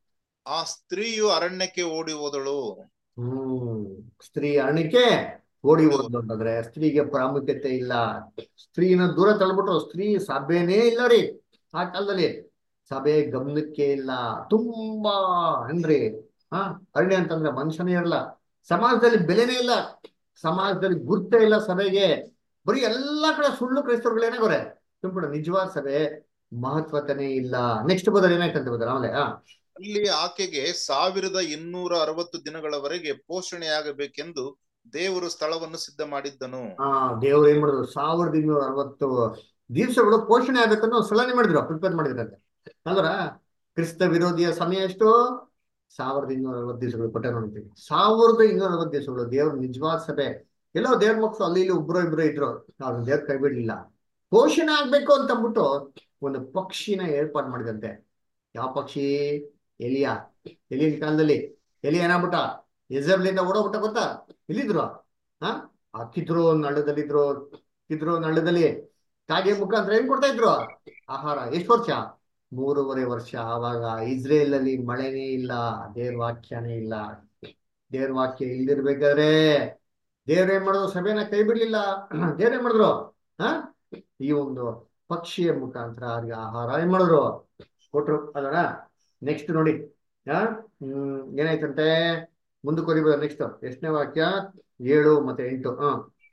ಆ ಸ್ತ್ರೀಯು ಅರಣ್ಯಕ್ಕೆ ಓಡಿ ಹೋದಳು ಹ್ಮ್ ಸ್ತ್ರೀ ಅರಣ್ಯಕ್ಕೆ ಓಡಿ ಹೋದ್ಲು ಅಂತಂದ್ರೆ ಸ್ತ್ರೀಗೆ ಪ್ರಾಮುಖ್ಯತೆ ಇಲ್ಲ ಸ್ತ್ರೀನ ದೂರ ತಳ್ಬಿಟ್ಟು ಸ್ತ್ರೀ ಸಭೆನೇ ಇಲ್ಲ ರೀ ಆ ಕಾಲದಲ್ಲಿ ಸಭೆ ಗಮನಕ್ಕೆ ಇಲ್ಲ ತುಂಬಾ ಏನ್ರಿ ಹಾ ಅರಣ್ಯ ಅಂತಂದ್ರೆ ಮನುಷ್ಯನೇ ಇರಲ್ಲ ಸಮಾಜದಲ್ಲಿ ಬೆಲೆನೇ ಇಲ್ಲ ಸಮಾಜದಲ್ಲಿ ಗುರ್ತೇ ಇಲ್ಲ ಸಭೆಗೆ ಬರೀ ಎಲ್ಲಾ ಕಡೆ ಸುಳ್ಳು ಕ್ರೈಸ್ತರುಗಳೇನಾಗೋರೆ ತುಂಬಿಡ ನಿಜವಾದ ಸಭೆ ಮಹತ್ವತನೇ ಇಲ್ಲ ನೆಕ್ಸ್ಟ್ ಬದಲು ಏನಾಯ್ತಂತ ಬದಲ ಆಮೇಲೆ ಹಾ ಅಲ್ಲಿ ಆಕೆಗೆ ಸಾವಿರದ ಇನ್ನೂರ ಅರವತ್ತು ದಿನಗಳವರೆಗೆ ಪೋಷಣೆಯಾಗಬೇಕೆಂದು ದೇವರು ಸ್ಥಳವನ್ನು ಸಿದ್ಧ ಮಾಡಿದ್ದನು ಆ ದೇವ್ರು ಏನ್ ಮಾಡಿದ್ರು ಸಾವಿರದ ಇನ್ನೂರ ಅರವತ್ತು ದಿವಸಗಳು ಪೋಷಣೆ ಆಗ್ಬೇಕನ್ನೋ ಸಲಹೆ ಮಾಡಿದ್ರು ಪ್ರಿಪೇರ್ ಮಾಡಿದ್ರಂತೆ ಅಂದ್ರ ಕ್ರಿಸ್ತ ವಿರೋಧಿಯ ಸಮಯ ಎಷ್ಟು ಸಾವಿರದ ಇನ್ನೂರ ಅರವತ್ತು ದಿವಸಗಳು ಕೊಟ್ಟೆ ನೋಡ್ತೀವಿ ಸಾವಿರದ ಇನ್ನೂರ ಅರವತ್ತು ದಿವಸಗಳು ದೇವ್ರ ನಿಜವಾದ ಸಭೆ ಎಲ್ಲೋ ದೇವ್ರ ಮಕ್ಕಳು ಅಲ್ಲಿ ಇಲ್ಲಿ ಒಬ್ರು ಇಬ್ರು ಇದ್ರು ಅವ್ರನ್ನ ದೇವ್ರ ಕೈ ಬಿಡ್ಲಿಲ್ಲ ಪೋಷಣೆ ಆಗ್ಬೇಕು ಅಂತ ಅಂದ್ಬಿಟ್ಟು ಒಂದು ಪಕ್ಷಿನ ಏರ್ಪಾಡು ಮಾಡಿದಂತೆ ಯಾವ ಪಕ್ಷಿ ಎಲಿಯಾ ಎಲಿಯನ್ ಕಾಲದಲ್ಲಿ ಎಲಿ ಏನಾಗ್ಬಿಟ್ಟ ಎಜರ್ಲಿಂದ ಓಡೋಗ್ಬಿಟ್ಟ ಗೊತ್ತಾ ಎಲ್ಲಿದ್ರು ಹಾ ಹಾಕಿದ್ರು ನಳ್ಳದಲ್ಲಿದ್ರು ಇದ್ರು ನಳ್ಳದಲ್ಲಿ ಕಾಗೆ ಮುಖಾಂತರ ಏನ್ ಕೊಡ್ತಾ ಇದ್ರು ಆಹಾರ ಎಷ್ಟು ವರ್ಷ ಮೂರುವರೆ ವರ್ಷ ಆವಾಗ ಇಸ್ರೇಲ್ ಅಲ್ಲಿ ಮಳೆನೇ ಇಲ್ಲ ದೇವ್ರ ವಾಕ್ಯನೇ ಇಲ್ಲ ದೇವ್ರ ವಾಕ್ಯ ಇಲ್ದಿರ್ಬೇಕಾದ್ರೆ ದೇವ್ರ ಏನ್ ಮಾಡಿದ್ರು ಸಭೆನ ಕೈ ಬಿಡ್ಲಿಲ್ಲ ದೇವ್ರ ಏನ್ ಮಾಡಿದ್ರು ಹ ಈ ಒಂದು ಪಕ್ಷಿಯ ಮುಖಾಂತರ ಅವ್ರಿಗೆ ಆಹಾರ ಏನ್ ಮಾಡಿದ್ರು ಕೊಟ್ರು ಅಲ್ಲಣ್ಣ ನೆಕ್ಸ್ಟ್ ನೋಡಿ ಹಾ ಹ್ಮ್ ಏನಾಯ್ತಂತೆ ಮುಂದಕ್ಕೆ ಹೊರಿಬೋದು ನೆಕ್ಸ್ಟ್ ಎಷ್ಟನೇ ವಾಕ್ಯ ಏಳು ಮತ್ತೆ ಎಂಟು ಹ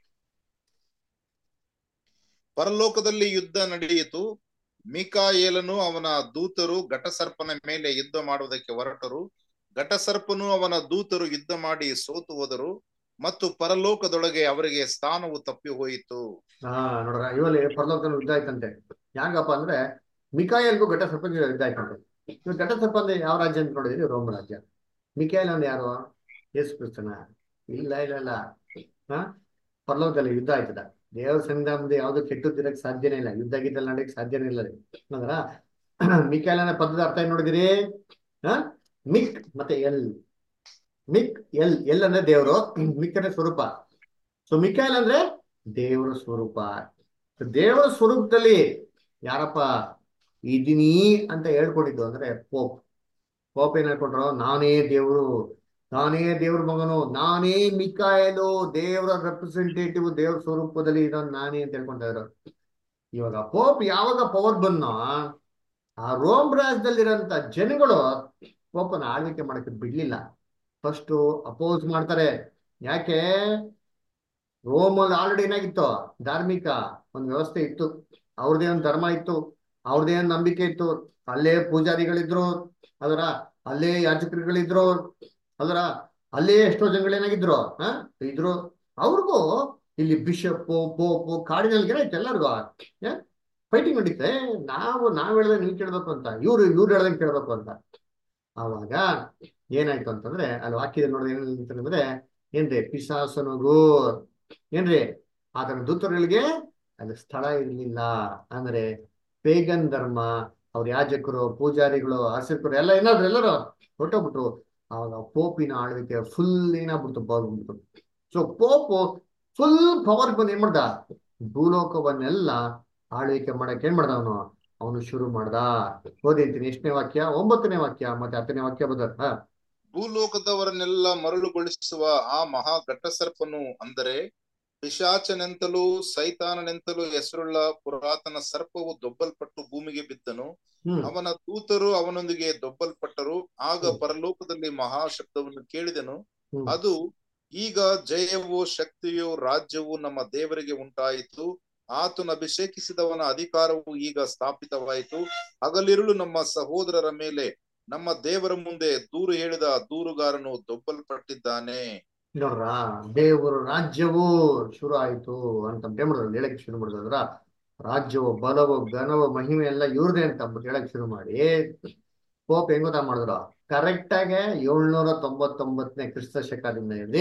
ಪರಲೋಕದಲ್ಲಿ ಯುದ್ಧ ನಡೆಯಿತು ಮಿಕಾಯೇಲನು ಅವನ ದೂತರು ಘಟಸರ್ಪನ ಮೇಲೆ ಯುದ್ಧ ಮಾಡುವುದಕ್ಕೆ ಹೊರಟರು ಘಟಸರ್ಪನು ಅವನ ದೂತರು ಯುದ್ಧ ಮಾಡಿ ಸೋತು ಹೋದರು ಮತ್ತು ಪರಲೋಕದೊಳಗೆ ಅವರಿಗೆ ಸ್ಥಾನವು ತಪ್ಪಿ ಹೋಯಿತು ಹಾ ನೋಡ್ರ ಇವಲ್ಲಿ ಪರಲೋಕದಲ್ಲಿ ಯುದ್ಧ ಆಯ್ತಂತೆ ಯಾಕಪ್ಪ ಅಂದ್ರೆ ಮಿಕಾಯಲ್ಗೂ ಘಟ ಸರ್ಪ ಯುದ್ಧ ಆಯ್ತಂತೆ ಇವಾಗ ಘಟ ಸರ್ಪ ಅಂದ್ರೆ ಯಾವ ರಾಜ್ಯ ಅಂತ ನೋಡಿದ್ರಿ ರೋಮ್ ರಾಜ್ಯ ಮಿಕಾಯಲ್ ಅಂದ್ರೆ ಯಾರು ಯೇಸು ಕ್ರಿಸ್ತನ ಇಲ್ಲ ಇಲ್ಲ ಇಲ್ಲ ಹಾ ಪರಲೋಕದಲ್ಲಿ ಯುದ್ಧ ಆಯ್ತದ ದೇವರ ಸಂಘ ಮುಂದೆ ಯಾವ್ದು ಕೆಟ್ಟದ್ದಿರಕ್ ಸಾಧ್ಯನೇ ಇಲ್ಲ ಯುದ್ಧ ಗಿದ್ದ ನಡೆಯಕ್ ಸಾಧ್ಯನೇ ಇಲ್ಲ ರೀ ಅಂದ್ರ ಮಿಕಾಯಲ್ ಅನ್ನೋ ಪದದ ಅರ್ಥ ಏನ್ ನೋಡಿದಿರಿ ಹ ಮಿಕ್ ಮತ್ತೆ ಎಲ್ ಮಿಕ್ ಎಲ್ ಎಲ್ ಅಂದ್ರೆ ದೇವರು ಮಿಕ್ ಅಂದ್ರೆ ಸ್ವರೂಪ ಸೊ ಮಿಕಾಯಲ್ ಅಂದ್ರೆ ದೇವರ ಸ್ವರೂಪ ದೇವರ ಸ್ವರೂಪದಲ್ಲಿ ಯಾರಪ್ಪ ಇದೀನಿ ಅಂತ ಹೇಳ್ಕೊಂಡಿದ್ದು ಅಂದ್ರೆ ಪೋಪ್ ಪೋಪ್ ಏನ್ ಹೇಳ್ಕೊಂಡ್ರು ನಾನೇ ದೇವರು ನಾನೇ ದೇವ್ರ ಮಗನು ನಾನೇ ಮಿಕಾಯಲು ದೇವರ ರೆಪ್ರೆಸೆಂಟೇಟಿವ್ ದೇವ್ರ ಸ್ವರೂಪದಲ್ಲಿ ಇರೋನ್ ನಾನೇ ಅಂತ ಹೇಳ್ಕೊಂತ ಇದ್ರು ಇವಾಗ ಪೋಪ್ ಯಾವಾಗ ಪವರ್ ಬಂದೋ ಆ ರೋಮ್ ರಾಜ್ಯದಲ್ಲಿರೋಂಥ ಜನಗಳು ಪೋಪನ ಆಳ್ವಿಕೆ ಮಾಡಕ್ಕೆ ಬಿಡ್ಲಿಲ್ಲ ಫಸ್ಟ್ ಅಪೋಸ್ ಮಾಡ್ತಾರೆ ಯಾಕೆ ರೋಮಲ್ಲಿ ಆಲ್ರೆಡಿ ಏನಾಗಿತ್ತು ಧಾರ್ಮಿಕ ಒಂದು ವ್ಯವಸ್ಥೆ ಇತ್ತು ಅವ್ರದೇ ಒಂದು ಧರ್ಮ ಇತ್ತು ಅವ್ರದೇ ಒಂದು ನಂಬಿಕೆ ಇತ್ತು ಅಲ್ಲೇ ಪೂಜಾರಿಗಳಿದ್ರು ಅದರ ಅಲ್ಲೇ ಯಾಜಕರುಗಳಿದ್ರು ಅದರ ಅಲ್ಲೇ ಎಷ್ಟೋ ಜನಗಳೇನಾಗಿದ್ರು ಹ ಇದ್ರು ಅವ್ರಿಗೂ ಇಲ್ಲಿ ಬಿಷಪ್ ಪೋಪು ಕಾರ್ಡಿನಲ್ಗೆ ಆಯ್ತು ಎಲ್ಲರಿಗೂ ಫೈಟಿಂಗ್ ನಡೀತೆ ನಾವು ನಾವ್ ಹೇಳ್ದಂಗೆ ನೀವು ಕೇಳ್ಬೇಕು ಅಂತ ಇವ್ರು ಇವ್ರು ಹೇಳ್ದಂಗೆ ಕೇಳ್ಬೇಕು ಅಂತ ಆವಾಗ ಏನಾಯ್ತು ಅಂತಂದ್ರೆ ಅಲ್ಲಿ ವಾಕ್ಯದಲ್ಲಿ ನೋಡಿದ್ರೆ ಏನ್ ಅಂತಂದ್ರೆ ಏನ್ರಿ ಪಿಸಾಸನಿಗೂ ಏನ್ರಿ ಆತನ ದೂತರುಗಳಿಗೆ ಅಲ್ಲಿ ಸ್ಥಳ ಇರ್ಲಿಲ್ಲ ಅಂದ್ರೆ ಪೇಗನ್ ಧರ್ಮ ಅವ್ರ ಯಾಜಕರು ಪೂಜಾರಿಗಳು ಅರ್ಚಕರು ಎಲ್ಲ ಏನಾದ್ರು ಎಲ್ಲರೂ ಹೊಟ್ಟೋಗ್ಬಿಟ್ರು ಆವಾಗ ಪೋಪಿನ ಆಳ್ವಿಕೆ ಫುಲ್ ಏನಾಗ್ಬಿಡ್ತು ಬಂದ್ಬಿಡ್ತು ಸೊ ಪೋಪು ಫುಲ್ ಪವರ್ ಬಂದು ಏನ್ ಮಾಡ್ದ ಭೂಲೋಕವನ್ನೆಲ್ಲ ಆಳ್ವಿಕೆ ಮಾಡಕ್ ಏನ್ ಮಾಡ್ದ ಅವನು ಅವನು ಶುರು ಮಾಡ್ದ ಓದಿಂತೀನಿ ಎಷ್ಟನೇ ವಾಕ್ಯ ಒಂಬತ್ತನೇ ವಾಕ್ಯ ಮತ್ತೆ ಹತ್ತನೇ ವಾಕ್ಯ ಬದ ಭೂಲೋಕದವರನ್ನೆಲ್ಲ ಮರಳುಗೊಳಿಸುವ ಆ ಮಹಾ ಘಟಸರ್ಪನು ಅಂದರೆ ಪಿಶಾಚನೆಂತಲೂ ಸೈತಾನನೆಂತಲೂ ಹೆಸರುಳ್ಳ ಪುರಾತನ ಸರ್ಪವು ದೊಬ್ಬಲ್ಪಟ್ಟು ಭೂಮಿಗೆ ಬಿದ್ದನು ಹ್ಮ್ ಅವನ ದೂತರು ಅವನೊಂದಿಗೆ ದೊಬ್ಬಲ್ಪಟ್ಟರು ಆಗ ಹ್ಮ್. ಪರಲೋಕದಲ್ಲಿ ಮಹಾಶಬ್ದವನ್ನು ಕೇಳಿದನು ಹ್ಮ್ ಅದು ಈಗ ಜಯವೂ ಶಕ್ತಿಯೂ ರಾಜ್ಯವು ನಮ್ಮ ದೇವರಿಗೆ ಉಂಟಾಯಿತು ಆತನು ಅಭಿಷೇಕಿಸಿದವನ ಅಧಿಕಾರವು ಈಗ ಸ್ಥಾಪಿತವಾಯಿತು ಹಗಲಿರುಳು ನಮ್ಮ ಸಹೋದರರ ಮೇಲೆ ನಮ್ಮ ದೇವರ ಮುಂದೆ ದೂರು ಹೇಳಿದ ದೂರುಗಾರನು ದೊಬ್ಬಲ್ಪಟ್ಟಿದ್ದಾನೆ ನೋಡ್ರ ದೇವರ ರಾಜ್ಯವು ಶುರು ಆಯ್ತು ಅಂತ ಏನ್ ಮಾಡಿದ್ರು ಹೇಳಕ್ ಶುರು ಮಾಡಿದ್ರ ರಾಜ್ಯವು ಬಲವು ಘನವು ಮಹಿಮೆ ಎಲ್ಲ ಇವ್ರದೇ ಅಂತ ಅಂದ್ಬಿಟ್ಟು ಹೇಳಕ್ ಶುರು ಮಾಡಿ ಪೋಪ್ ಹೆಂಗ್ ಗೊತ್ತಾ ಮಾಡಿದ್ರು ಕರೆಕ್ಟ್ ಆಗಿ ಏಳ್ನೂರ ತೊಂಬತ್ತೊಂಬತ್ತನೇ ಕ್ರಿಸ್ತ ಶಕದಿಂದ ಹಿಡಿದು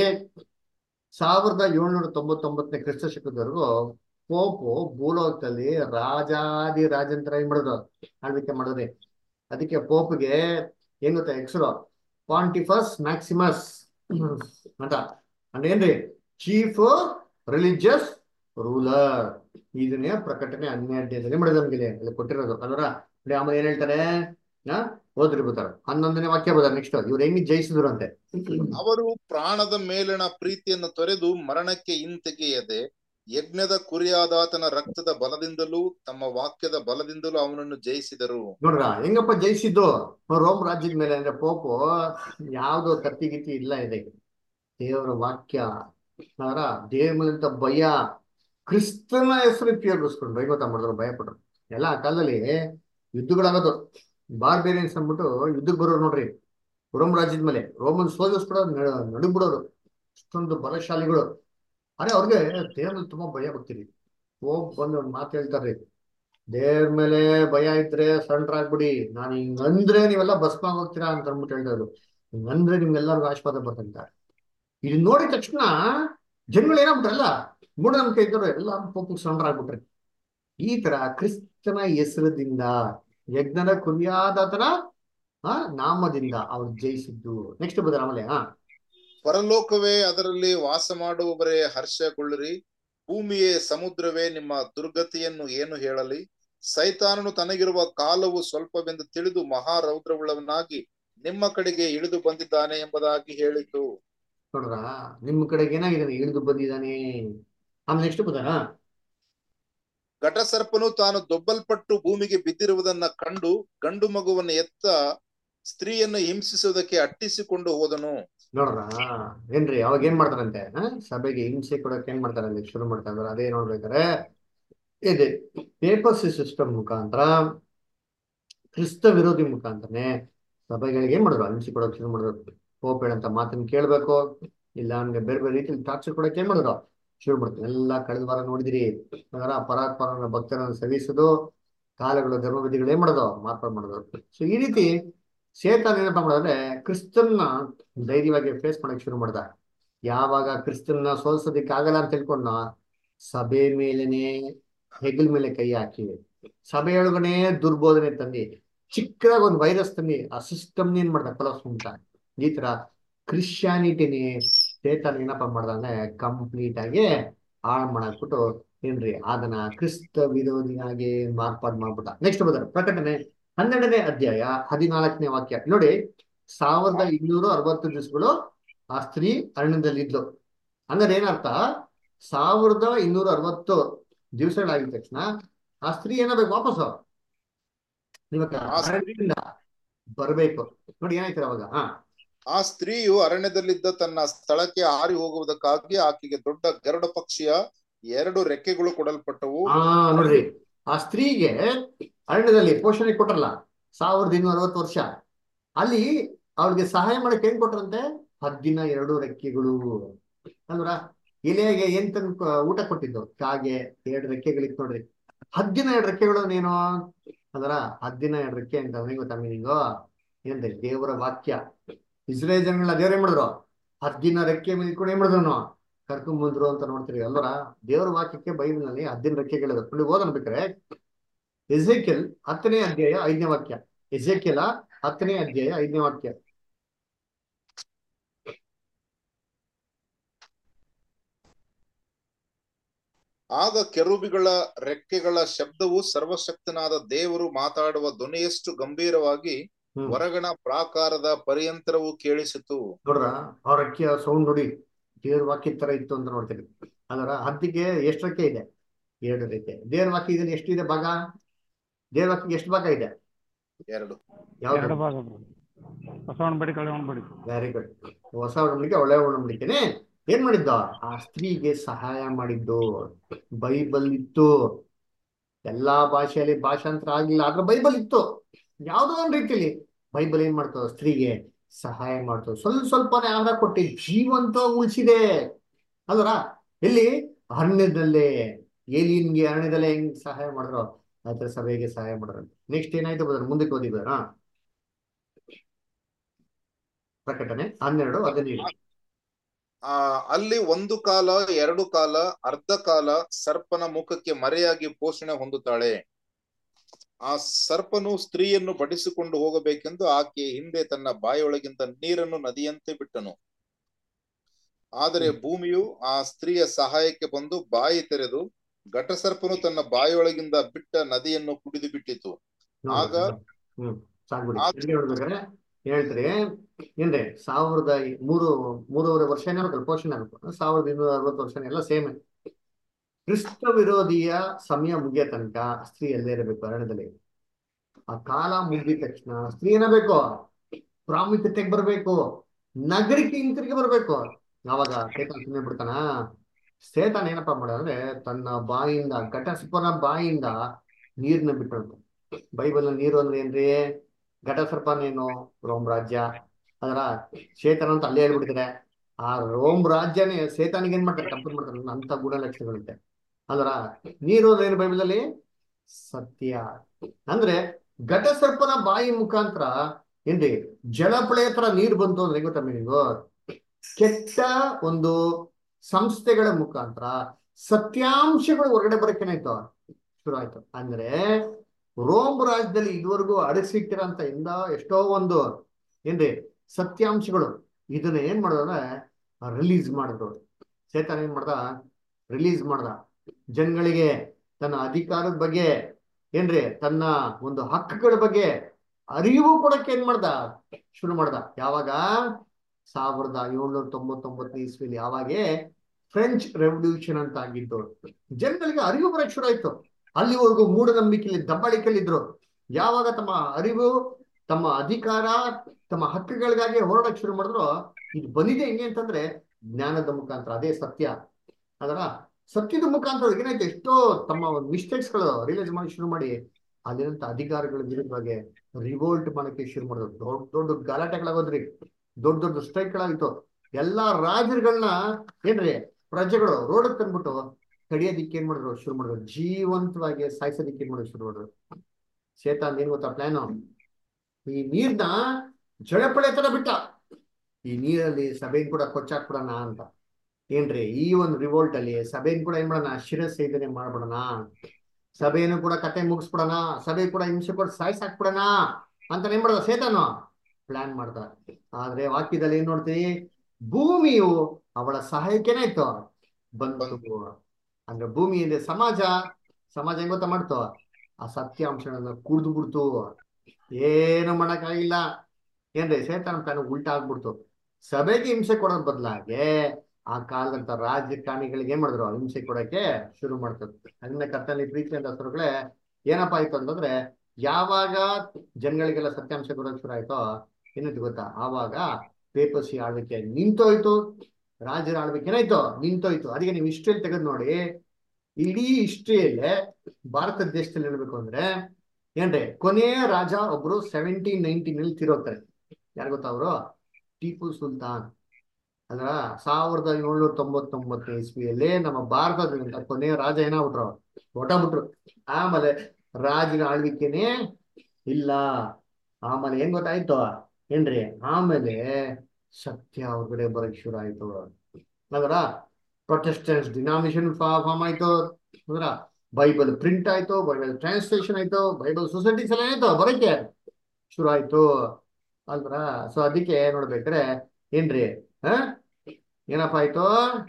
ಸಾವಿರದ ಏಳ್ನೂರ ತೊಂಬತ್ತೊಂಬತ್ತನೇ ಕ್ರಿಸ್ತ ಶಕದವರೆಗೂ ಪೋಪು ಭೂಲೋಕದಲ್ಲಿ ರಾಜಾದಿ ರಾಜಂತರ ಏನ್ ಮಾಡಿದ್ರು ಆಳ್ವಿಕೆ ಮಾಡಿದ್ರಿ ಅದಕ್ಕೆ ಪೋಪ್ಗೆ ಏನ್ ಗೊತ್ತಾ ಹೆಸರು ಪಾಂಟಿಫಸ್ ಮ್ಯಾಕ್ಸಿಮಸ್ ಅಂತ ಅಂದ್ರೆ ಏನ್ರಿ ಚೀಫ್ ರಿಲಿಜಿಯಸ್ ರೂಲರ್ ಇದನ್ನೇ ಪ್ರಕಟಣೆ ಹನ್ನೆರಡನೇ ಮಾಡಿದ ನಮ್ಗೆ ಅಲ್ಲಿ ಕೊಟ್ಟಿರೋದು ಅಲ್ವರ ನೋಡಿ ಆಮೇಲೆ ಏನ್ ಹೇಳ್ತಾರೆ ಆ ಓದ್ರಿ ಬರ್ತಾರೆ ಹನ್ನೊಂದನೇ ವಾಕ್ಯ ಬರ್ತಾರೆ ನೆಕ್ಸ್ಟ್ ಇವ್ರು ಹೆಂಗ್ ಜಯಿಸಿದ್ರು ಅಂತೆ ಅವರು ಪ್ರಾಣದ ಮೇಲಿನ ಪ್ರೀತಿಯನ್ನು ತೊರೆದು ಮರಣಕ್ಕೆ ಹಿಂತೆಗೆಯದೆ ಯಜ್ಞದ ಕುರಿಯಾದಾತನ ರಕ್ತದ ಬಲದಿಂದಲೂ ತಮ್ಮ ವಾಕ್ಯದ ಬಲದಿಂದಲೂ ಅವನನ್ನು ಜಯಿಸಿದರು ನೋಡ್ರ ಹೆಂಗಪ್ಪ ಜಯಿಸಿದ್ದು ರೋಮ್ ರಾಜ್ಯದ ಮೇಲೆ ಅಂದ್ರೆ ಪೋಪು ಯಾವ್ದು ಕತ್ತಿ ಗಿತ್ತಿ ಇಲ್ಲ ಇದೆ ದೇವರ ವಾಕ್ಯ ಅವರ ದೇವ್ರ ಮೇಲಂತ ಭಯ ಕ್ರಿಸ್ತನ ಹೆಸರು ಕೇಳಿಸ್ಕೊಂಡು ಗೊತ್ತಾ ಮಾಡಿದ್ರು ಭಯ ಪಟ್ರು ಎಲ್ಲ ಆ ಕಾಲದಲ್ಲಿ ಯುದ್ಧಗಳಾಗೋದು ಬಾರ್ಬೇರಿಯನ್ಸ್ ಅಂದ್ಬಿಟ್ಟು ಯುದ್ಧಕ್ಕೆ ಬರೋರು ನೋಡ್ರಿ ರೋಮ್ ರಾಜ್ಯದ ಮೇಲೆ ರೋಮನ್ ಸೋಲ್ಜರ್ಸ್ ಕೂಡ ನಡುಬಿಡೋರು ಅಷ್ಟೊಂದು ಬಲಶಾಲಿಗಳು ಅರೆ ಅವ್ರಿಗೆ ದೇವ್ರ ಮೇಲೆ ತುಂಬಾ ಭಯ ಬರ್ತೀರಿ ಹೋಗ್ ಬಂದು ಒಂದು ಮಾತು ಹೇಳ್ತಾರ್ರಿ ದೇವ್ರ ಮೇಲೆ ಭಯ ಇದ್ರೆ ಸಣ್ಣ್ರಾಗ್ಬಿಡಿ ನಾನು ಹಿಂಗಂದ್ರೆ ನೀವೆಲ್ಲ ಭಸ್ಮ ಹೋಗ್ತೀರಾ ಅಂತ ಅಂದ್ಬಿಟ್ಟು ಹೇಳ್ತಾ ಹಿಂಗಂದ್ರೆ ನಿಮ್ಗೆಲ್ಲರಿಗೂ ಆಶೀರ್ವಾದ ಬರ್ತಂತ ಇದು ನೋಡಿದ ತಕ್ಷಣ ಜನಗಳು ಏನಾಗ್ಬಿಟ್ರಲ್ಲ ಮೂಢನಂಬಿಕೆ ಇದ್ದರು ಎಲ್ಲ ಪೋಪು ಸಣ್ಣರಾಗ್ಬಿಟ್ರಿ ಈ ತರ ಕ್ರಿಸ್ತನ ಹೆಸರದಿಂದ ಯಜ್ಞದ ಕುರಿಯಾದಾತನ ಆ ನಾಮದಿಂದ ಅವ್ರು ಜಯಿಸಿದ್ದು ನೆಕ್ಸ್ಟ್ ಬದ್ರ ಆಮೇಲೆ ಹಾ ಪರಲೋಕವೇ ಅದರಲ್ಲಿ ವಾಸ ಮಾಡುವವರೇ ಹರ್ಷಗೊಳ್ಳಿರಿ ಭೂಮಿಯೇ ಸಮುದ್ರವೇ ನಿಮ್ಮ ದುರ್ಗತಿಯನ್ನು ಏನು ಹೇಳಲಿ ಸೈತಾನನು ತನಗಿರುವ ಕಾಲವು ಸ್ವಲ್ಪವೆಂದು ತಿಳಿದು ಮಹಾರೌದ್ರವುಳ್ಳವನಾಗಿ ನಿಮ್ಮ ಕಡೆಗೆ ಇಳಿದು ಬಂದಿದ್ದಾನೆ ಎಂಬುದಾಗಿ ಹೇಳಿತು ನೋಡ್ರ ನಿಮ್ಮ ಕಡೆಗೆ ಏನಾಗಿದ್ದಾನೆ ಇಳಿದು ಬಂದಿದ್ದಾನೆ ಆಮೇಲೆ ನೆಕ್ಸ್ಟ್ ಬದಾರ ಘಟಸರ್ಪನು ತಾನು ದೊಬ್ಬಲ್ಪಟ್ಟು ಭೂಮಿಗೆ ಬಿದ್ದಿರುವುದನ್ನ ಕಂಡು ಗಂಡು ಮಗುವನ್ನು ಎತ್ತ ಸ್ತ್ರೀಯನ್ನು ಹಿಂಸಿಸುವುದಕ್ಕೆ ಅಟ್ಟಿಸಿಕೊಂಡು ಹೋದನು ನೋಡ್ರ ಏನ್ರಿ ಅವಾಗ ಏನ್ ಮಾಡ್ತಾರಂತೆ ಹ? ಸಭೆಗೆ ಹಿಂಸೆ ಕೊಡಕ್ಕೆ ಏನ್ ಮಾಡ್ತಾರಂತೆ ಶುರು ಮಾಡ್ತಾರೆ ಅದೇ ನೋಡ್ಬೇಕಾರೆ ಇದೆ ಪೇಪರ್ಸಿ ಸಿಸ್ಟಮ್ ಮುಖಾಂತರ ಕ್ರಿಸ್ತ ವಿರೋಧಿ ಮುಖಾಂತರನೇ ಸಭೆಗಳಿಗೆ ಏನ್ ಮಾಡಿದ್ರು ಹಿಂಸೆ ಕೊಡೋಕೆ ಶುರು ಮಾಡಿದ್ರು ಪೋಪ್ ಹೇಳಂತ ಮಾತನ್ನ ಕೇಳ್ಬೇಕು ಇಲ್ಲ ಹಂಗೆ ಬೇರೆ ಬೇರೆ ರೀತಿಯಲ್ಲಿ ಟಾರ್ಚರ್ ಕೊಡಕ್ಕೆ ಏನ್ ಮಾಡಿದ್ರು ಶುರು ಮಾಡ್ತಾರೆ ಎಲ್ಲ ಕಳೆದ ವಾರ ನೋಡಿದಿರಿ ಅದರ ಪರಾತ್ಪರ ಭಕ್ತರನ್ನು ಸವಿಸೋದು ಕಾಲಗಳು ಧರ್ಮವಿಧಿಗಳು ಏನ್ ಮಾಡೋದು ಮಾರ್ಪಾಡು ಮಾಡೋದು ಸೊ ಈ ರೀತಿ ಸೇತಾನ್ ಏನಪ್ಪಾ ಮಾಡಿದ್ರೆ ಕ್ರಿಸ್ತನ್ನ ಧೈರ್ಯವಾಗಿ ಫೇಸ್ ಮಾಡಕ್ ಶುರು ಮಾಡ್ದ ಯಾವಾಗ ಕ್ರಿಸ್ತನ್ನ ಸೋಲ್ಸೋದಿಕ್ಕೆ ಆಗಲ್ಲ ಅಂತ ತಿಳ್ಕೊಂಡ ಸಭೆ ಮೇಲೆನೆ ಹೆಗಲ್ ಮೇಲೆ ಕೈ ಹಾಕಿ ಸಭೆಯೊಳಗನೆ ದುರ್ಬೋಧನೆ ತಂದಿ ಚಿಕ್ಕದಾಗಿ ಒಂದು ವೈರಸ್ ತಂದು ಆ ಸಿಸ್ಟಮ್ ಏನ್ ಮಾಡ್ದ ಕಲಸ್ಕೊಂಬಿಟ್ಟ ಈ ತರ ಕ್ರಿಶ್ಚಿಯಾನಿಟಿನಿ ಚೇತನ್ ಏನಪ್ಪ ಮಾಡ್ದ ಅಂದ್ರೆ ಕಂಪ್ಲೀಟ್ ಆಗಿ ಹಾಳು ಮಾಡಾಕ್ಬಿಟ್ಟು ಏನ್ರಿ ಅದನ್ನ ಕ್ರಿಸ್ತ ವಿರೋಧಿಯಾಗಿ ಮಾರ್ಪಾಡು ಮಾಡ್ಬಿಟ್ಟ ನೆಕ್ಸ್ಟ್ ಬರ್ತಾರೆ ಪ್ರಕಟಣೆ ಹನ್ನೆರಡನೇ ಅಧ್ಯಾಯ ಹದಿನಾಲ್ಕನೇ ವಾಕ್ಯ ನೋಡಿ ಸಾವಿರದ ಇನ್ನೂರ ಅರವತ್ತು ದಿವಸಗಳು ಆ ಸ್ತ್ರೀ ಅರಣ್ಯದಲ್ಲಿ ಇದ್ಲು ಹಂಗಾರೆ ಏನರ್ಥ ಸಾವಿರದ ಇನ್ನೂರ ಅರವತ್ತು ದಿವಸಗಳಾಗಿದ ತಕ್ಷಣ ಆ ಸ್ತ್ರೀ ಏನಾಗಬೇಕು ವಾಪಸ್ಸು ಇವಾಗ ಆ ಸ್ತ್ರೀ- ಅರಣ್ಯದಿಂದ ಬರ್ಬೇಕು ನೋಡಿ ಏನಾಯ್ತು ಅವಾಗ ಹಾ ಆ ಸ್ತ್ರೀಯು ಅರಣ್ಯದಲ್ಲಿದ್ದ ತನ್ನ ಸ್ಥಳಕ್ಕೆ ಹಾರಿ ಹೋಗುವುದಕ್ಕಾಗಿ ಆಕೆಗೆ ದೊಡ್ಡ ಗರುಡ ಪಕ್ಷಿಯ ಎರಡು ರೆಕ್ಕೆಗಳು ಕೊಡಲ್ಪಟ್ಟವು ಆ ನೋಡ್ರಿ ಆ ಸ್ತ್ರೀಗೆ ಅರಣ್ಯದಲ್ಲಿ ಪೋಷಣೆ ಕೊಟ್ರಲ್ಲ ಸಾವಿರದ ಇನ್ನೂರ ಅರವತ್ತು ವರ್ಷ ಅಲ್ಲಿ ಅವಳಿಗೆ ಸಹಾಯ ಮಾಡಕ್ಕೆ ಏನ್ ಕೊಟ್ರಂತೆ ಹದ್ದಿನ ಎರಡು ರೆಕ್ಕೆಗಳು ಅಂದ್ರ ಇಲೆಗೆ ಏನ್ ತಂದ್ ಊಟ ಕೊಟ್ಟಿದ್ದು ಕಾಗೆ ಎರಡು ರೆಕ್ಕೆಗಳಿತ್ತು ನೋಡ್ರಿ ಹದ್ದಿನ ಎರಡು ರೆಕ್ಕೆಗಳು ನೀನು ಅಂದ್ರ ಹದ್ದಿನ ಎರಡು ರೆಕ್ಕೆ ಅಂತ ನನಗೆ ಗೊತ್ತಾ ಮೀನಿಂಗು ಏನಂದ್ರೆ ದೇವರ ವಾಕ್ಯ ಇಸ್ರೇಲ್ ಜನಗಳನ್ನ ದೇವ್ರ ಏನ್ ಮಾಡಿದ್ರು ಹದ್ದಿನ ರೆಕ್ಕೆ ಮೇಲೆ ಇಟ್ಕೊಂಡು ಏನ್ ಮಾಡಿದ್ರು ಕರ್ಕೊಂಡ್ ಬಂದ್ರು ಅಂತ ನೋಡ್ತೀರಿ ಅಲ್ವರ ದೇವರ ವಾಕ್ಯಕ್ಕೆ ಬೈಬಲ್ನಲ್ಲಿ ಹದ್ದಿನ ರೆಕ್ಕೆಗಳಿದೆ ನೋಡಿ ಓದನ್ ಬೇಕಾರೆ ಎಜೆಕೆಲ್ ಹತ್ತನೇ ಅಧ್ಯಾಯ ಐದನೇ ವಾಕ್ಯ ಎಜೆಕೆಲ ಹತ್ತನೇ ಅಧ್ಯಾಯ ಐದನೇ ವಾಕ್ಯ ಆಗ ಕೆರುಬಿಗಳ ರೆಕ್ಕೆಗಳ ಶಬ್ದವು ಸರ್ವಶಕ್ತನಾದ ದೇವರು ಮಾತಾಡುವ ಧ್ವನಿಯಷ್ಟು ಗಂಭೀರವಾಗಿ ಹ್ಮ್. ಹೊರಗಣ ಪ್ರಾಕಾರದ ಪರ್ಯಂತರವು ಕೇಳಿಸಿತು ನೋಡ್ರ ಆ ರೆಕ್ಕೆಯ ಸೌಂಡ್ ನೋಡಿ ದೇವ್ರ ವಾಕ್ಯ ತರ ಇತ್ತು ಅಂತ ನೋಡ್ತೀರಿ ಅದರ ಹದ್ದಿಗೆ ಎಷ್ಟು ರೆಕ್ಕೆ ಇದೆ ಎರಡು ರೆಕ್ಕೆ ದೇವ್ರ ವಾಕ್ಯ ಇದ್ರಲ್ಲಿ ಎಷ್ಟಿದೆ ಭಾಗ ದೇವ್ರ ವಾಕ್ಯಕ್ಕೆ ಎಷ್ಟು ಭಾಗ ಇದೆ ಎರಡು ಯಾವ್ದು ಎರಡು ಭಾಗ ಬ್ರೋ ಹೊಸ ಒಣಬಡಿ ಕಳೆ ಒಣಬಡಿ ವೆರಿ ಗುಡ್ ಹೊಸ ಒಡಂಬಡಿಕೆ ಒಳ್ಳೆ ಒಡಂಬಡಿಕೆನೆ ಏನ್ ಮಾಡಿದ್ದ ಆ ಸ್ತ್ರೀಗೆ ಸಹಾಯ ಮಾಡಿದ್ದು ಬೈಬಲ್ ಇತ್ತು ಎಲ್ಲಾ ಭಾಷೆಯಲ್ಲಿ ಭಾಷಾಂತರ ಆಗಿಲ್ಲ ಆದ್ರೆ ಬೈಬಲ್ ಇತ್ತು ಯಾವ್ದೋ ಒಂದ್ ರೀತಿಲಿ ಬೈಬಲ್ ಏನ್ ಮಾಡ್ತೋ ಸ್ತ್ರೀಗೆ ಸಹಾಯ ಮಾಡ್ತು ಸ್ವಲ್ಪ ಸ್ವಲ್ಪನೇ ಆಹಾರ ಕೊಟ್ಟು ಜೀವಂತ ಉಳಿಸಿದೆ ಅಲ್ವರ ಇಲ್ಲಿ ಅರಣ್ಯದಲ್ಲೇ ಏಲಿಯನ್ಗೆ ಅರಣ್ಯದಲ್ಲೇ ಹೆಂಗ್ ಸಹಾಯ ಮಾಡಿದ್ರು ಆತರ ಸಭೆಗೆ ಸಹಾಯ ಮಾಡಿದ್ರು ನೆಕ್ಸ್ಟ್ ಏನಾಯ್ತು ಬದ್ರ ಮುಂದಕ್ಕೆ ಓದಿದ್ರ ಪ್ರಕಟಣೆ ಹನ್ನೆರಡು ಹದಿನೇಳು ಆ ಅಲ್ಲಿ ಒಂದು ಕಾಲ ಎರಡು ಕಾಲ ಅರ್ಧ ಕಾಲ ಸರ್ಪನ ಮುಖಕ್ಕೆ ಮರೆಯಾಗಿ ಪೋಷಣೆ ಹೊಂದುತ್ತಾಳೆ ಆ ಸರ್ಪನು ಸ್ತ್ರೀಯನ್ನು ಬಡಿಸಿಕೊಂಡು ಹೋಗಬೇಕೆಂದು ಆಕೆ ಹಿಂದೆ ತನ್ನ ಬಾಯೊಳಗಿಂದ ನೀರನ್ನು ನದಿಯಂತೆ ಬಿಟ್ಟನು ಆದರೆ ಭೂಮಿಯು ಆ ಸ್ತ್ರೀಯ ಸಹಾಯಕ್ಕೆ ಬಂದು ಬಾಯಿ ತೆರೆದು ಘಟಸರ್ಪನು ತನ್ನ ಬಾಯೊಳಗಿಂದ ಬಿಟ್ಟ ನದಿಯನ್ನು ಕುಡಿದು ಬಿಟ್ಟಿತು ಆಗ ಹ್ಮ್ ಸಾಕ್ಬಿಡಿ ಆಗ- ಎಲ್ಲಿ ನೋಡ್ಬೇಕಾದ್ರೆ ಹೇಳ್ತಾರೆ ಏನ್ರಿ ಸಾವಿರದ ಐ- ಮೂರು ಮೂರುವರೆ ವರ್ಷ ಏನಾಗಲ್ಲ ಪೋಷಣೆ ಆಗುತ್ತೆ ಸಾವಿರದ ಇನ್ನೂರ ಅರವತ್ತು ವರ್ಷ ಎಲ್ಲ ಸೇಮ್ ಕ್ರಿಸ್ತ ವಿರೋಧಿಯ ಸಮಯ ಮುಗಿಯ ತನಕ ಸ್ತ್ರೀ ಎಲ್ಲೇ ಇರಬೇಕು ಅರಣ್ಯದಲ್ಲಿ ಆ ಕಾಲ ಮುಗಿದ ತಕ್ಷಣ ಸ್ತ್ರೀ ಏನಾಗಬೇಕು ಪ್ರಾಮುಖ್ಯತೆಗೆ ಬರ್ಬೇಕು ನಗರಕ್ಕೆ ಹಿಂತಿರುಗಿ ಬರ್ಬೇಕು ಯಾವಾಗ ಸೇತಾನ್ ಸುಮ್ಮನೆ ಬಿಡ್ತಾನ ಸೇತಾನ್ ಏನಪ್ಪಾ ಮಾಡ ಅಂದ್ರೆ ತನ್ನ ಬಾಯಿಂದ ಘಟಸ್ಪನ ಬಾಯಿಂದ ನೀರ್ನ ಬಿಟ್ಟಂತೆ ಬೈಬಲ್ ನೀರು ಅಂದ್ರೆ ಏನ್ರಿ ಘಟಸರ್ಪನೇನು ರೋಮ್ ರಾಜ್ಯ ಅದರ ಶೇತನ ಅಂತ ಅಲ್ಲೇ ಹೇಳ್ಬಿಟ್ಟಿದ್ದಾರೆ ಆ ರೋಮ್ ರಾಜ್ಯನೇ ಸೇತಾನಿಗೆ ಏನ್ ಮಾಡ್ತಾರೆ ಕಂಪೇರ್ ಮಾಡ್ತಾರೆ ಅಂತ ಗುಣಲಕ್ಷಣಗಳಿದೆ ಅದರ ನೀರು ಅಂದ್ರೆ ಏನು ಬೈಬಲ್ ಅಲ್ಲಿ ಸತ್ಯ ಅಂದ್ರೆ ಘಟಸರ್ಪನ ಬಾಯಿ ಮುಖಾಂತರ ಏನ್ರಿ ಜಲಪ್ರಳಯ ತರ ನೀರು ಬಂತು ಅಂದ್ರೆ ಗೊತ್ತಾ ನೀವು ಕೆಟ್ಟ ಒಂದು ಸಂಸ್ಥೆಗಳ ಮುಖಾಂತರ ಸತ್ಯಾಂಶಗಳು ಹೊರಗಡೆ ಬರಕ್ಕೇನಾಯ್ತು ಶುರು ಆಯ್ತು ಅಂದ್ರೆ ರೋಮ್ ರಾಜ್ಯದಲ್ಲಿ ಇದುವರೆಗೂ ಅಡಗಿಸಿಟ್ಟಿರೋಂಥ ಇಂದ ಎಷ್ಟೋ ಒಂದು ಏನ್ರಿ ಸತ್ಯಾಂಶಗಳು ಇದನ್ನ ಏನ್ ಮಾಡಿದ್ರೆ ರಿಲೀಸ್ ಮಾಡಿದ್ರು ಚೇತನ್ ಏನ್ ಮಾಡ್ದ ರಿಲೀಸ್ ಮಾಡ್ದ ಜನಗಳಿಗೆ ತನ್ನ ಅಧಿಕಾರದ ಬಗ್ಗೆ ಏನ್ರಿ ತನ್ನ ಒಂದು ಹಕ್ಕುಗಳ ಬಗ್ಗೆ ಅರಿವು ಕೊಡಕ್ಕೆ ಏನ್ ಮಾಡ್ದ ಶುರು ಮಾಡ್ದ ಯಾವಾಗ ಸಾವಿರದ ಏಳ್ನೂರ ತೊಂಬತ್ತೊಂಬತ್ತನೇ ಇಸ್ವಿಲಿ ಯಾವಾಗೆ ಫ್ರೆಂಚ್ ರೆವಲ್ಯೂಷನ್ ಅಂತ ಆಗಿದ್ದು ಜನಗಳಿಗೆ ಅರಿವು ಬರಕ್ ಶುರು ಆಯ್ತು ಅಲ್ಲಿವರೆಗೂ ಮೂಢನಂಬಿಕೆಯಲ್ಲಿ ದಬ್ಬಾಳಿಕೆಯಲ್ಲಿದ್ರು ಯಾವಾಗ ತಮ್ಮ ಅರಿವು ತಮ್ಮ ಅಧಿಕಾರ ತಮ್ಮ ಹಕ್ಕುಗಳಿಗಾಗಿ ಹೋರಾಡಕ್ ಶುರು ಮಾಡಿದ್ರು ಇದು ಬಂದಿದೆ ಹೆಂಗೆ ಅಂತಂದ್ರೆ ಜ್ಞಾನದ ಮುಖಾಂತರ ಅದೇ ಸತ್ಯ ಅದರ ಸತ್ಯದ ಮುಖಾಂತರ ಏನಾಯ್ತು ಎಷ್ಟೋ ತಮ್ಮ ಒಂದು ಮಿಸ್ಟೇಕ್ಸ್ ಗಳು ರಿಯಲೈಸ್ ಮಾಡಿ ಶುರು ಮಾಡಿ ಅಲ್ಲಿರಂತ ಅಧಿಕಾರಿಗಳ ವಿರುದ್ಧವಾಗಿ ರಿವೋಲ್ಟ್ ಮಾಡಕ್ಕೆ ಶುರು ಮಾಡಿದ್ರು ದೊಡ್ಡ ದೊಡ್ಡ ಗಲಾಟೆಗಳಾಗೋದ್ರಿ ದೊಡ್ಡ ದೊಡ್ಡ ಸ್ಟ್ರೈಕ್ಗಳಾಗಿತ್ತು ಎಲ್ಲಾ ರಾಜರುಗಳನ್ನ ಏನ್ರಿ ಪ್ರಜೆಗಳು ರೋಡಕ್ಕೆ ತಂದ್ಬಿಟ್ಟು ತಡಿಯೋದಿಕ್ಕೆ ಏನ್ ಮಾಡಿದ್ರು ಶುರು ಮಾಡಿದ್ರು ಜೀವಂತವಾಗಿ ಸಾಯಿಸೋದಿಕ್ಕೆ ಏನ್ ಮಾಡಿದ್ರು ಶುರು ಮಾಡಿದ್ರು ಶೇತಾನ್ ಏನ್ ಗೊತ್ತಾ ಪ್ಲಾನು ಈ ನೀರ್ನ ಜಳಪಳೆ ತರ ಬಿಟ್ಟ ಈ ನೀರಲ್ಲಿ ಸಭೆನ್ ಕೂಡ ಕೊಚ್ಚಾಕ್ಬಿಡೋಣ ಅಂತ ಏನ್ರಿ ಈ ಒಂದು ರಿವೋಲ್ಟ್ ಅಲ್ಲಿ ಸಭೆನ್ ಕೂಡ ಏನ್ ಮಾಡೋಣ ಶಿರಸೇದನೆ ಮಾಡ್ಬಿಡೋಣ ಸಭೆಯನ್ನು ಕೂಡ ಕತೆ ಮುಗಿಸ್ಬಿಡೋಣ ಸಭೆ ಕೂಡ ಹಿಂಸೆ ಕೊಟ್ಟು ಸಾಯಿಸಾಕ್ಬಿಡೋಣ ಅಂತ ಏನ್ ಮಾಡ್ದ ಸೇತಾನು ಪ್ಲಾನ್ ಮಾಡ್ದ ಆದ್ರೆ ವಾಕ್ಯದಲ್ಲಿ ಏನ್ ನೋಡ್ತೀವಿ ಭೂಮಿಯು ಅವಳ ಸಹಾಯಕ್ಕೇನಾಯ್ತು ಬಂತು ಅಂದ್ರೆ ಭೂಮಿ ಇದೆ ಸಮಾಜ ಸಮಾಜ ಹೆಂಗ್ ಗೊತ್ತಾ ಮಾಡ್ತು ಆ ಸತ್ಯಾಂಶಗಳನ್ನ ಕುಡ್ದು ಬಿಡ್ತು ಏನು ಮಾಡಕ್ಕಾಗಿಲ್ಲ ಏನ್ರಿ ಸೇತಾನ ತಾನು ಉಲ್ಟಾ ಆಗ್ಬಿಡ್ತು ಸಭೆಗೆ ಹಿಂಸೆ ಕೊಡೋದ್ ಬದಲಾಗಿ ಆ ಕಾಲದಂತ ರಾಜಕಾರಣಿಗಳಿಗೆ ಏನ್ ಮಾಡಿದ್ರು ಹಿಂಸೆ ಕೊಡಕ್ಕೆ ಶುರು ಮಾಡ್ತದೆ ಅದನ್ನ ಕರ್ತನಲ್ಲಿ ಪ್ರೀತಿ ಅಂತ ಹಸರುಗಳೇ ಏನಪ್ಪಾ ಆಯ್ತು ಅಂತಂದ್ರೆ ಯಾವಾಗ ಜನಗಳಿಗೆಲ್ಲ ಸತ್ಯಾಂಶ ಕೊಡೋಕೆ ಶುರು ಆಯ್ತೋ ಏನಾಯ್ತು ಗೊತ್ತಾ ಆವಾಗ ಪೇಪಸಿ ಆಳ್ವಿಕೆ ನಿಂತೋಯ್ತು ರಾಜರ ಆಳ್ವಿಕೆ ಏನಾಯ್ತು ನಿಂತೋಯ್ತು ಅದಕ್ಕೆ ನೀವು ಹಿಸ್ಟ್ರಿಯಲ್ಲಿ ತೆಗೆದು ನೋಡಿ ಇಡೀ ಹಿಸ್ಟ್ರಿಯಲ್ಲೇ ಭಾರತ ದೇಶದಲ್ಲಿ ಹೇಳ್ಬೇಕು ಅಂದ್ರೆ ಏನ್ರಿ ಕೊನೆಯ ರಾಜ ಒಬ್ರು ಸೆವೆಂಟೀನ್ ನೈನ್ಟೀನ್ ಅಲ್ಲಿ ತಿರೋಗ್ತಾರೆ ಯಾರು ಗೊತ್ತಾ ಅವರು ಟಿಪ್ಪು ಸುಲ್ತಾನ್ ಅದ್ರ ಸಾವಿರದ ಏಳ್ನೂರ ತೊಂಬತ್ತೊಂಬತ್ತನೇ ಇಸ್ವಿಯಲ್ಲಿ ನಮ್ಮ ಭಾರತದಿಂದ ಕೊನೆಯ ರಾಜ ಏನಾಗ್ಬಿಟ್ರು ಹೊಟ್ಟಬಿಟ್ರು ಆಮೇಲೆ ರಾಜನ ಆಳ್ವಿಕೆನೇ ಇಲ್ಲ ಆಮೇಲೆ ಹೆಂಗ್ ಗೊತ್ತಾಯ್ತು ಏನ್ರಿ ಆಮೇಲೆ ಸತ್ಯ ಹೊರಗಡೆ ಬರಕ್ ಶುರು ಆಯ್ತು ಅದರ ಪ್ರೊಟೆಸ್ಟೆಂಟ್ಸ್ ಡಿನಾಮಿನೇಷನ್ ಫಾರ್ಮ್ ಆಯ್ತು ಅಂದ್ರ ಬೈಬಲ್ ಪ್ರಿಂಟ್ ಆಯ್ತು ಬೈಬಲ್ ಟ್ರಾನ್ಸ್ಲೇಷನ್ ಆಯ್ತು ಬೈಬಲ್ ಸೊಸೈಟೀಸ್ ಎಲ್ಲ ಏನಾಯ್ತು ಬರಕ್ಕೆ ಶುರು ಆಯ್ತು ಅಲ್ರ ಸೊ ಅದಕ್ಕೆ ನೋಡ್ಬೇಕ್ರೆ ಏನ್ರಿ ಹ ಏನಪ್ಪ ಆಯ್ತು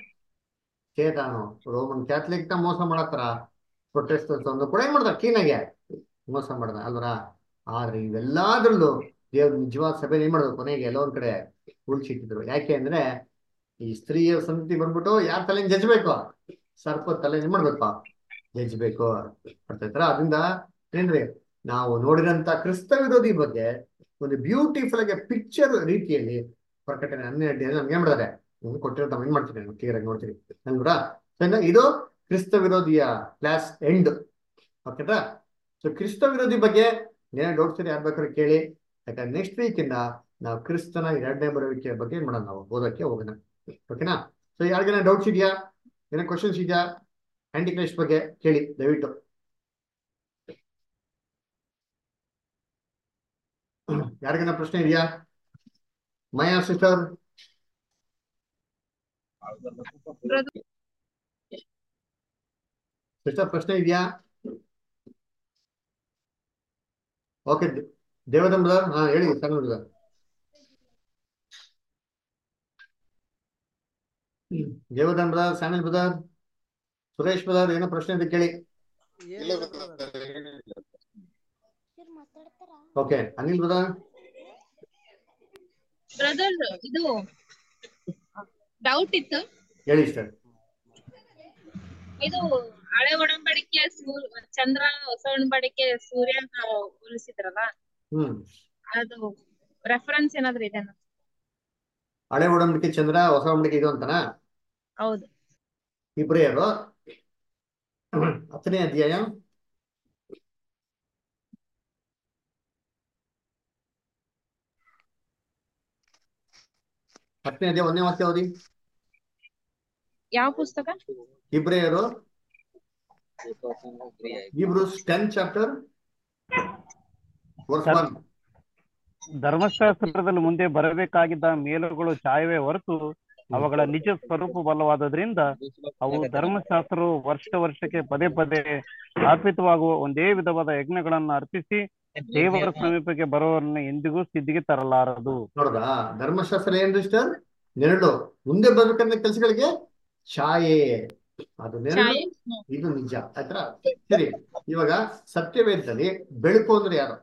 ಚೇತಾನು ರೋಮನ್ ಕ್ಯಾಥಲಿಕ್ ನ ಮೋಸ ಮಾಡತ್ತಾರ ಪ್ರೊಟೆಸ್ಟೆಂಟ್ಸ್ ಒಂದು ಕೂಡ ಏನ್ ಮಾಡ್ತಾರ ಕ್ಲೀನಾಗೆ ಮೋಸ ಮಾಡ್ದ ಅಲ್ವರ ಆದ್ರೆ ಇವೆಲ್ಲಾದ್ರಲ್ಲೂ ದೇವ್ರ ನಿಜವಾದ ಸಭೆ ಏನ್ ಮಾಡೋದು ಕೊನೆಗೆ ಎಲ್ಲೋ ಒಂದ್ ಕಡೆ ಉಳ್ಸಿಟ್ಟಿದ್ರು ಯಾಕೆ ಅಂದ್ರೆ ಈ ಸ್ತ್ರೀಯ ಸಂತತಿ ಬಂದ್ಬಿಟ್ಟು ಯಾರ ತಲೆ ಜಜ್ಬೇಕು ಸರ್ಪ ತಲೆ ಏನ್ ಮಾಡ್ಬೇಕು ಜಜ್ಬೇಕು ಅರ್ಥಾಯ್ತರ ಅದರಿಂದ ಏನ್ರಿ ನಾವು ನೋಡಿರಂತ ಕ್ರಿಸ್ತ ವಿರೋಧಿ ಬಗ್ಗೆ ಒಂದು ಬ್ಯೂಟಿಫುಲ್ ಆಗಿ ಪಿಕ್ಚರ್ ರೀತಿಯಲ್ಲಿ ಪ್ರಕಟಣೆ ಹನ್ನೆರಡು ನಮ್ಗೆ ಏನ್ ಮಾಡಿದಾರೆ ಕೊಟ್ಟಿರೋ ಏನ್ ಮಾಡ್ತೀನಿ ನಾನು ಕ್ಲಿಯರ್ ಆಗಿ ನೋಡ್ತೀನಿ ಅಲ್ವಾ ಇದು ಕ್ರಿಸ್ತ ವಿರೋಧಿಯ ಕ್ಲಾಸ್ ಎಂಡ್ ಓಕೆನಾ ಸೊ ಕ್ರಿಸ್ತ ವಿರೋಧಿ ಬಗ್ಗೆ ಏನೇ ಡೌಟ್ಸ್ ಯಾರು ಬೇಕಾದ್ರೆ ಕೇಳಿ ಯಾಕಂದ್ರೆ ನೆಕ್ಸ್ಟ್ ವೀಕ್ ಇಂದ ನಾವು ಕ್ರಿಸ್ತನ ಎರಡನೇ ಬರುವಿಕೆ ಬಗ್ಗೆ ಏನ್ ಮಾಡೋಣ ನಾವು ಓದಕ್ಕೆ ಹೋಗೋಣ ಓಕೆನಾ ಸೊ ಯಾರಿಗೇನ ಡೌಟ್ಸ್ ಇದೆಯಾ ಏನೋ ಕ್ವಶನ್ಸ್ ಇದೆಯಾ ಆಂಟಿ ಕ್ರೈಸ್ಟ್ ಬಗ್ಗೆ ಕೇಳಿ ದಯವಿಟ್ಟು ಯಾರಿಗೇನ ಪ್ರಶ್ನೆ ಇದೆಯಾ ಮಯಾ ಸಿಸ್ಟರ್ ಸಿಸ್ಟರ್ ಪ್ರಶ್ನೆ ಇದೆಯಾ ಓಕೆ ದೇವದಂ ಬ್ರದರ್ ಹಾ ಹೇಳಿ ಸಣ್ಣ brother Devadam brother Samuel brother Suresh brother ಏನೋ ಪ್ರಶ್ನೆ ಇದೆ ಕೇಳಿ ಇಲ್ಲ brother, ಏನಿಲ್ಲ. ಓಕೆ ಅನಿಲ್ ಬ್ರದರ್ ಬ್ರದರ್ ಇದು ಡೌಟ್ ಇತ್ತು ಹೇಳಿ ಸರ್ ಇದು ಹಳೆ ಒಡಂಬಡಿಕೆ ಸೂ- ಚಂದ್ರ ಹೊಸ ಒಡಂಬಡಿಕೆ ಸೂರ್ಯ ಅಂತ ಹೋಲಿಸಿದ್ರಲ್ಲ ಹ್ಮ್ ಅದು ರೆಫರೆನ್ಸ್ ಏನಾದ್ರು ಇದೆ ಹಳೆ ಒಡಂಬಡಿಕೆ ಚಂದ್ರ ಹೊಸ ಒಡಂಬಡಿಕೆ ಇದು ಅಂತನಾ ಹೌದು ಇಬ್ರಿಯರು ಹತ್ತನೇ ಅಧ್ಯಾಯ ಹತ್ತನೇ ಅಧ್ಯಾಯ ಒಂದನೇ ವಾಕ್ಯ ಓದಿ ಯಾವ ಪುಸ್ತಕ ಇಬ್ರಿಯರು Hebrews ten chapter verse one ಧರ್ಮಶಾಸ್ತ್ರದಲ್ಲಿ ಮುಂದೆ ಬರಬೇಕಾಗಿದ್ದ ಮೇಲುಗಳು ಛಾಯವೇ ಹೊರತು ಅವುಗಳ ನಿಜ ಸ್ವರೂಪ ಬಲವಾದದ್ರಿಂದ ಅವು ಧರ್ಮಶಾಸ್ತ್ರವು ವರ್ಷ ವರ್ಷಕ್ಕೆ ಪದೇ ಪದೇ ಸ್ಥಾಪಿತವಾಗುವ ಒಂದೇ ವಿಧವಾದ ಯಜ್ಞಗಳನ್ನು ಅರ್ಪಿಸಿ ದೇವರ ಸಮೀಪಕ್ಕೆ ಬರುವವರನ್ನು ಎಂದಿಗೂ ಸಿದ್ಧಿಗೆ ತರಲಾರದು ನೋಡ್ರಾ ಧರ್ಮಶಾಸ್ತ್ರ ಏನ್ರಿ ಸಿಸ್ಟರ್ ನೆರಳು ಮುಂದೆ ಬರ್ಬೇಕಂತ ಕೆಲಸಗಳಿಗೆ ಛಾಯೆ ಅದು ನೆರಳು ಛಾಯೆ ಹ್ಮ್. ಇದು ನಿಜ ಆಯ್ತಾ ಸರಿ ಇವಾಗ ಸತ್ಯವೇದದಲ್ಲಿ ಬೆಳಕು ಅಂದ್ರೆ ಯಾರು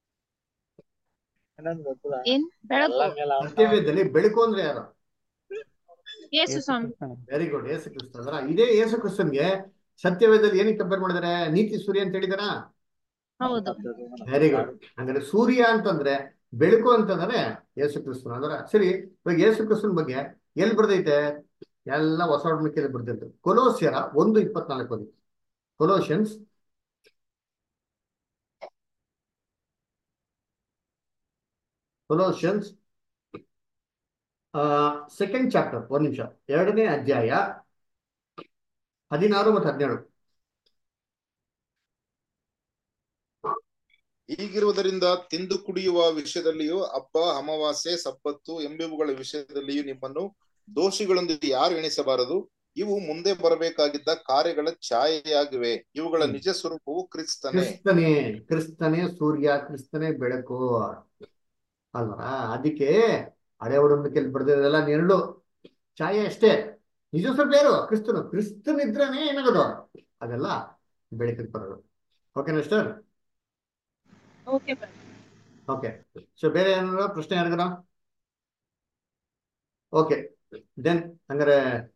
ಏನ್ ಬೆಳಕು ಸತ್ಯವೇದದಲ್ಲಿ ಬೆಳಕು ಅಂದ್ರೆ ಯಾರು ಯೇಸು ಸ್ವಾಮಿ ವೆರಿ ಗುಡ್ ಯೇಸು ಕ್ರಿಸ್ತ ಅಂದ್ರ ಇದೇ ಯೇಸು ಕ್ರಿಸ್ತನ್ಗೆ ಸತ್ಯವೇದದಲ್ಲಿ ಏನಕ್ಕೆ ಕಂಪೇರ್ ಮಾಡಿದಾರೆ ನೀತಿ ಸೂರ್ಯ ಅಂತ ಹೇಳಿದಾರ ಹೌದು ವೆರಿ ಗುಡ್ ಅಂದ್ರೆ ಸೂರ್ಯ ಅಂತಂದ್ರೆ ಬೆಳಕು ಅಂತಂದ್ರೆ ಯೇಸು ಕ್ರಿಸ್ತನ ಅಂದ್ರೆ ಸರಿ ಇವಾಗ ಯೇಸು ಕ್ರಿಸ್ತನ ಬಗ್ಗೆ ಎಲ್ಲಿ ಬರ್ದೈತೆ ಎಲ್ಲ ಹೊಸ ಒಡಂಬಡಿಕೆಯಲ್ಲಿ ಬರ್ದಿತ್ತು ಕೊಲೋಸಿಯರ ಒಂದು ಇಪ್ಪತ್ನಾಲ್ಕು ಓದಿ ಕೊಲೋಷಿಯನ್ಸ್ ಕೊಲೋಷಿಯನ್ಸ್ ಸೆಕೆಂಡ್ ಚಾಪ್ಟರ್ ಒಂದ್ ನಿಮಿಷ ಎರಡನೇ ಅಧ್ಯಾಯ ಹದಿನಾರು ಮತ್ತು ಹದಿನೇಳು ಹೀಗಿರುವುದರಿಂದ ತಿಂದು ಕುಡಿಯುವ ವಿಷಯದಲ್ಲಿಯೂ ಹಬ್ಬ ಅಮಾವಾಸ್ಯೆ ಸಬ್ಬತ್ತು ಎಂಬಿವುಗಳ ವಿಷಯದಲ್ಲಿಯೂ ನಿಮ್ಮನ್ನು ದೋಷಿಗಳೊಂದಿಗೆ ಯಾರು ಎಣಿಸಬಾರದು ಇವು ಮುಂದೆ ಬರಬೇಕಾಗಿದ್ದ ಕಾರ್ಯಗಳ ಛಾಯೆಯಾಗಿವೆ ಇವುಗಳ ಹ್ಮ್. ನಿಜ ಸ್ವರೂಪವು ಕ್ರಿಸ್ತನೇ ಕ್ರಿಸ್ತನೇ ಕ್ರಿಸ್ತನೇ ಸೂರ್ಯ ಕ್ರಿಸ್ತನೇ ಬೆಳಕು ಅಲ್ವಾ ಅದಕ್ಕೆ ಹಳೆ ಒಡಂಬಡಿಕೆಯಲ್ಲಿ ಬರ್ದಿರೋದೆಲ್ಲ ನೆರಳು ಛಾಯೆ ಅಷ್ಟೇ ನಿಜ ಸ್ವಲ್ಪ ಯಾರು ಕ್ರಿಸ್ತನು ಕ್ರಿಸ್ತನಿದ್ರನೇ ಏನಾಗೋದು ಅದೆಲ್ಲ ಬೆಳಕಿಗೆ ಬರೋದು ಓಕೆನಾ ಸರ್ ಓಕೆ ಓಕೆ ಸೊ ಬೇರೆ ಏನಾರ ಪ್ರಶ್ನೆ ಯಾರಿಗಾರ ಓಕೆ ದೆನ್ ಹಂಗಾರೆ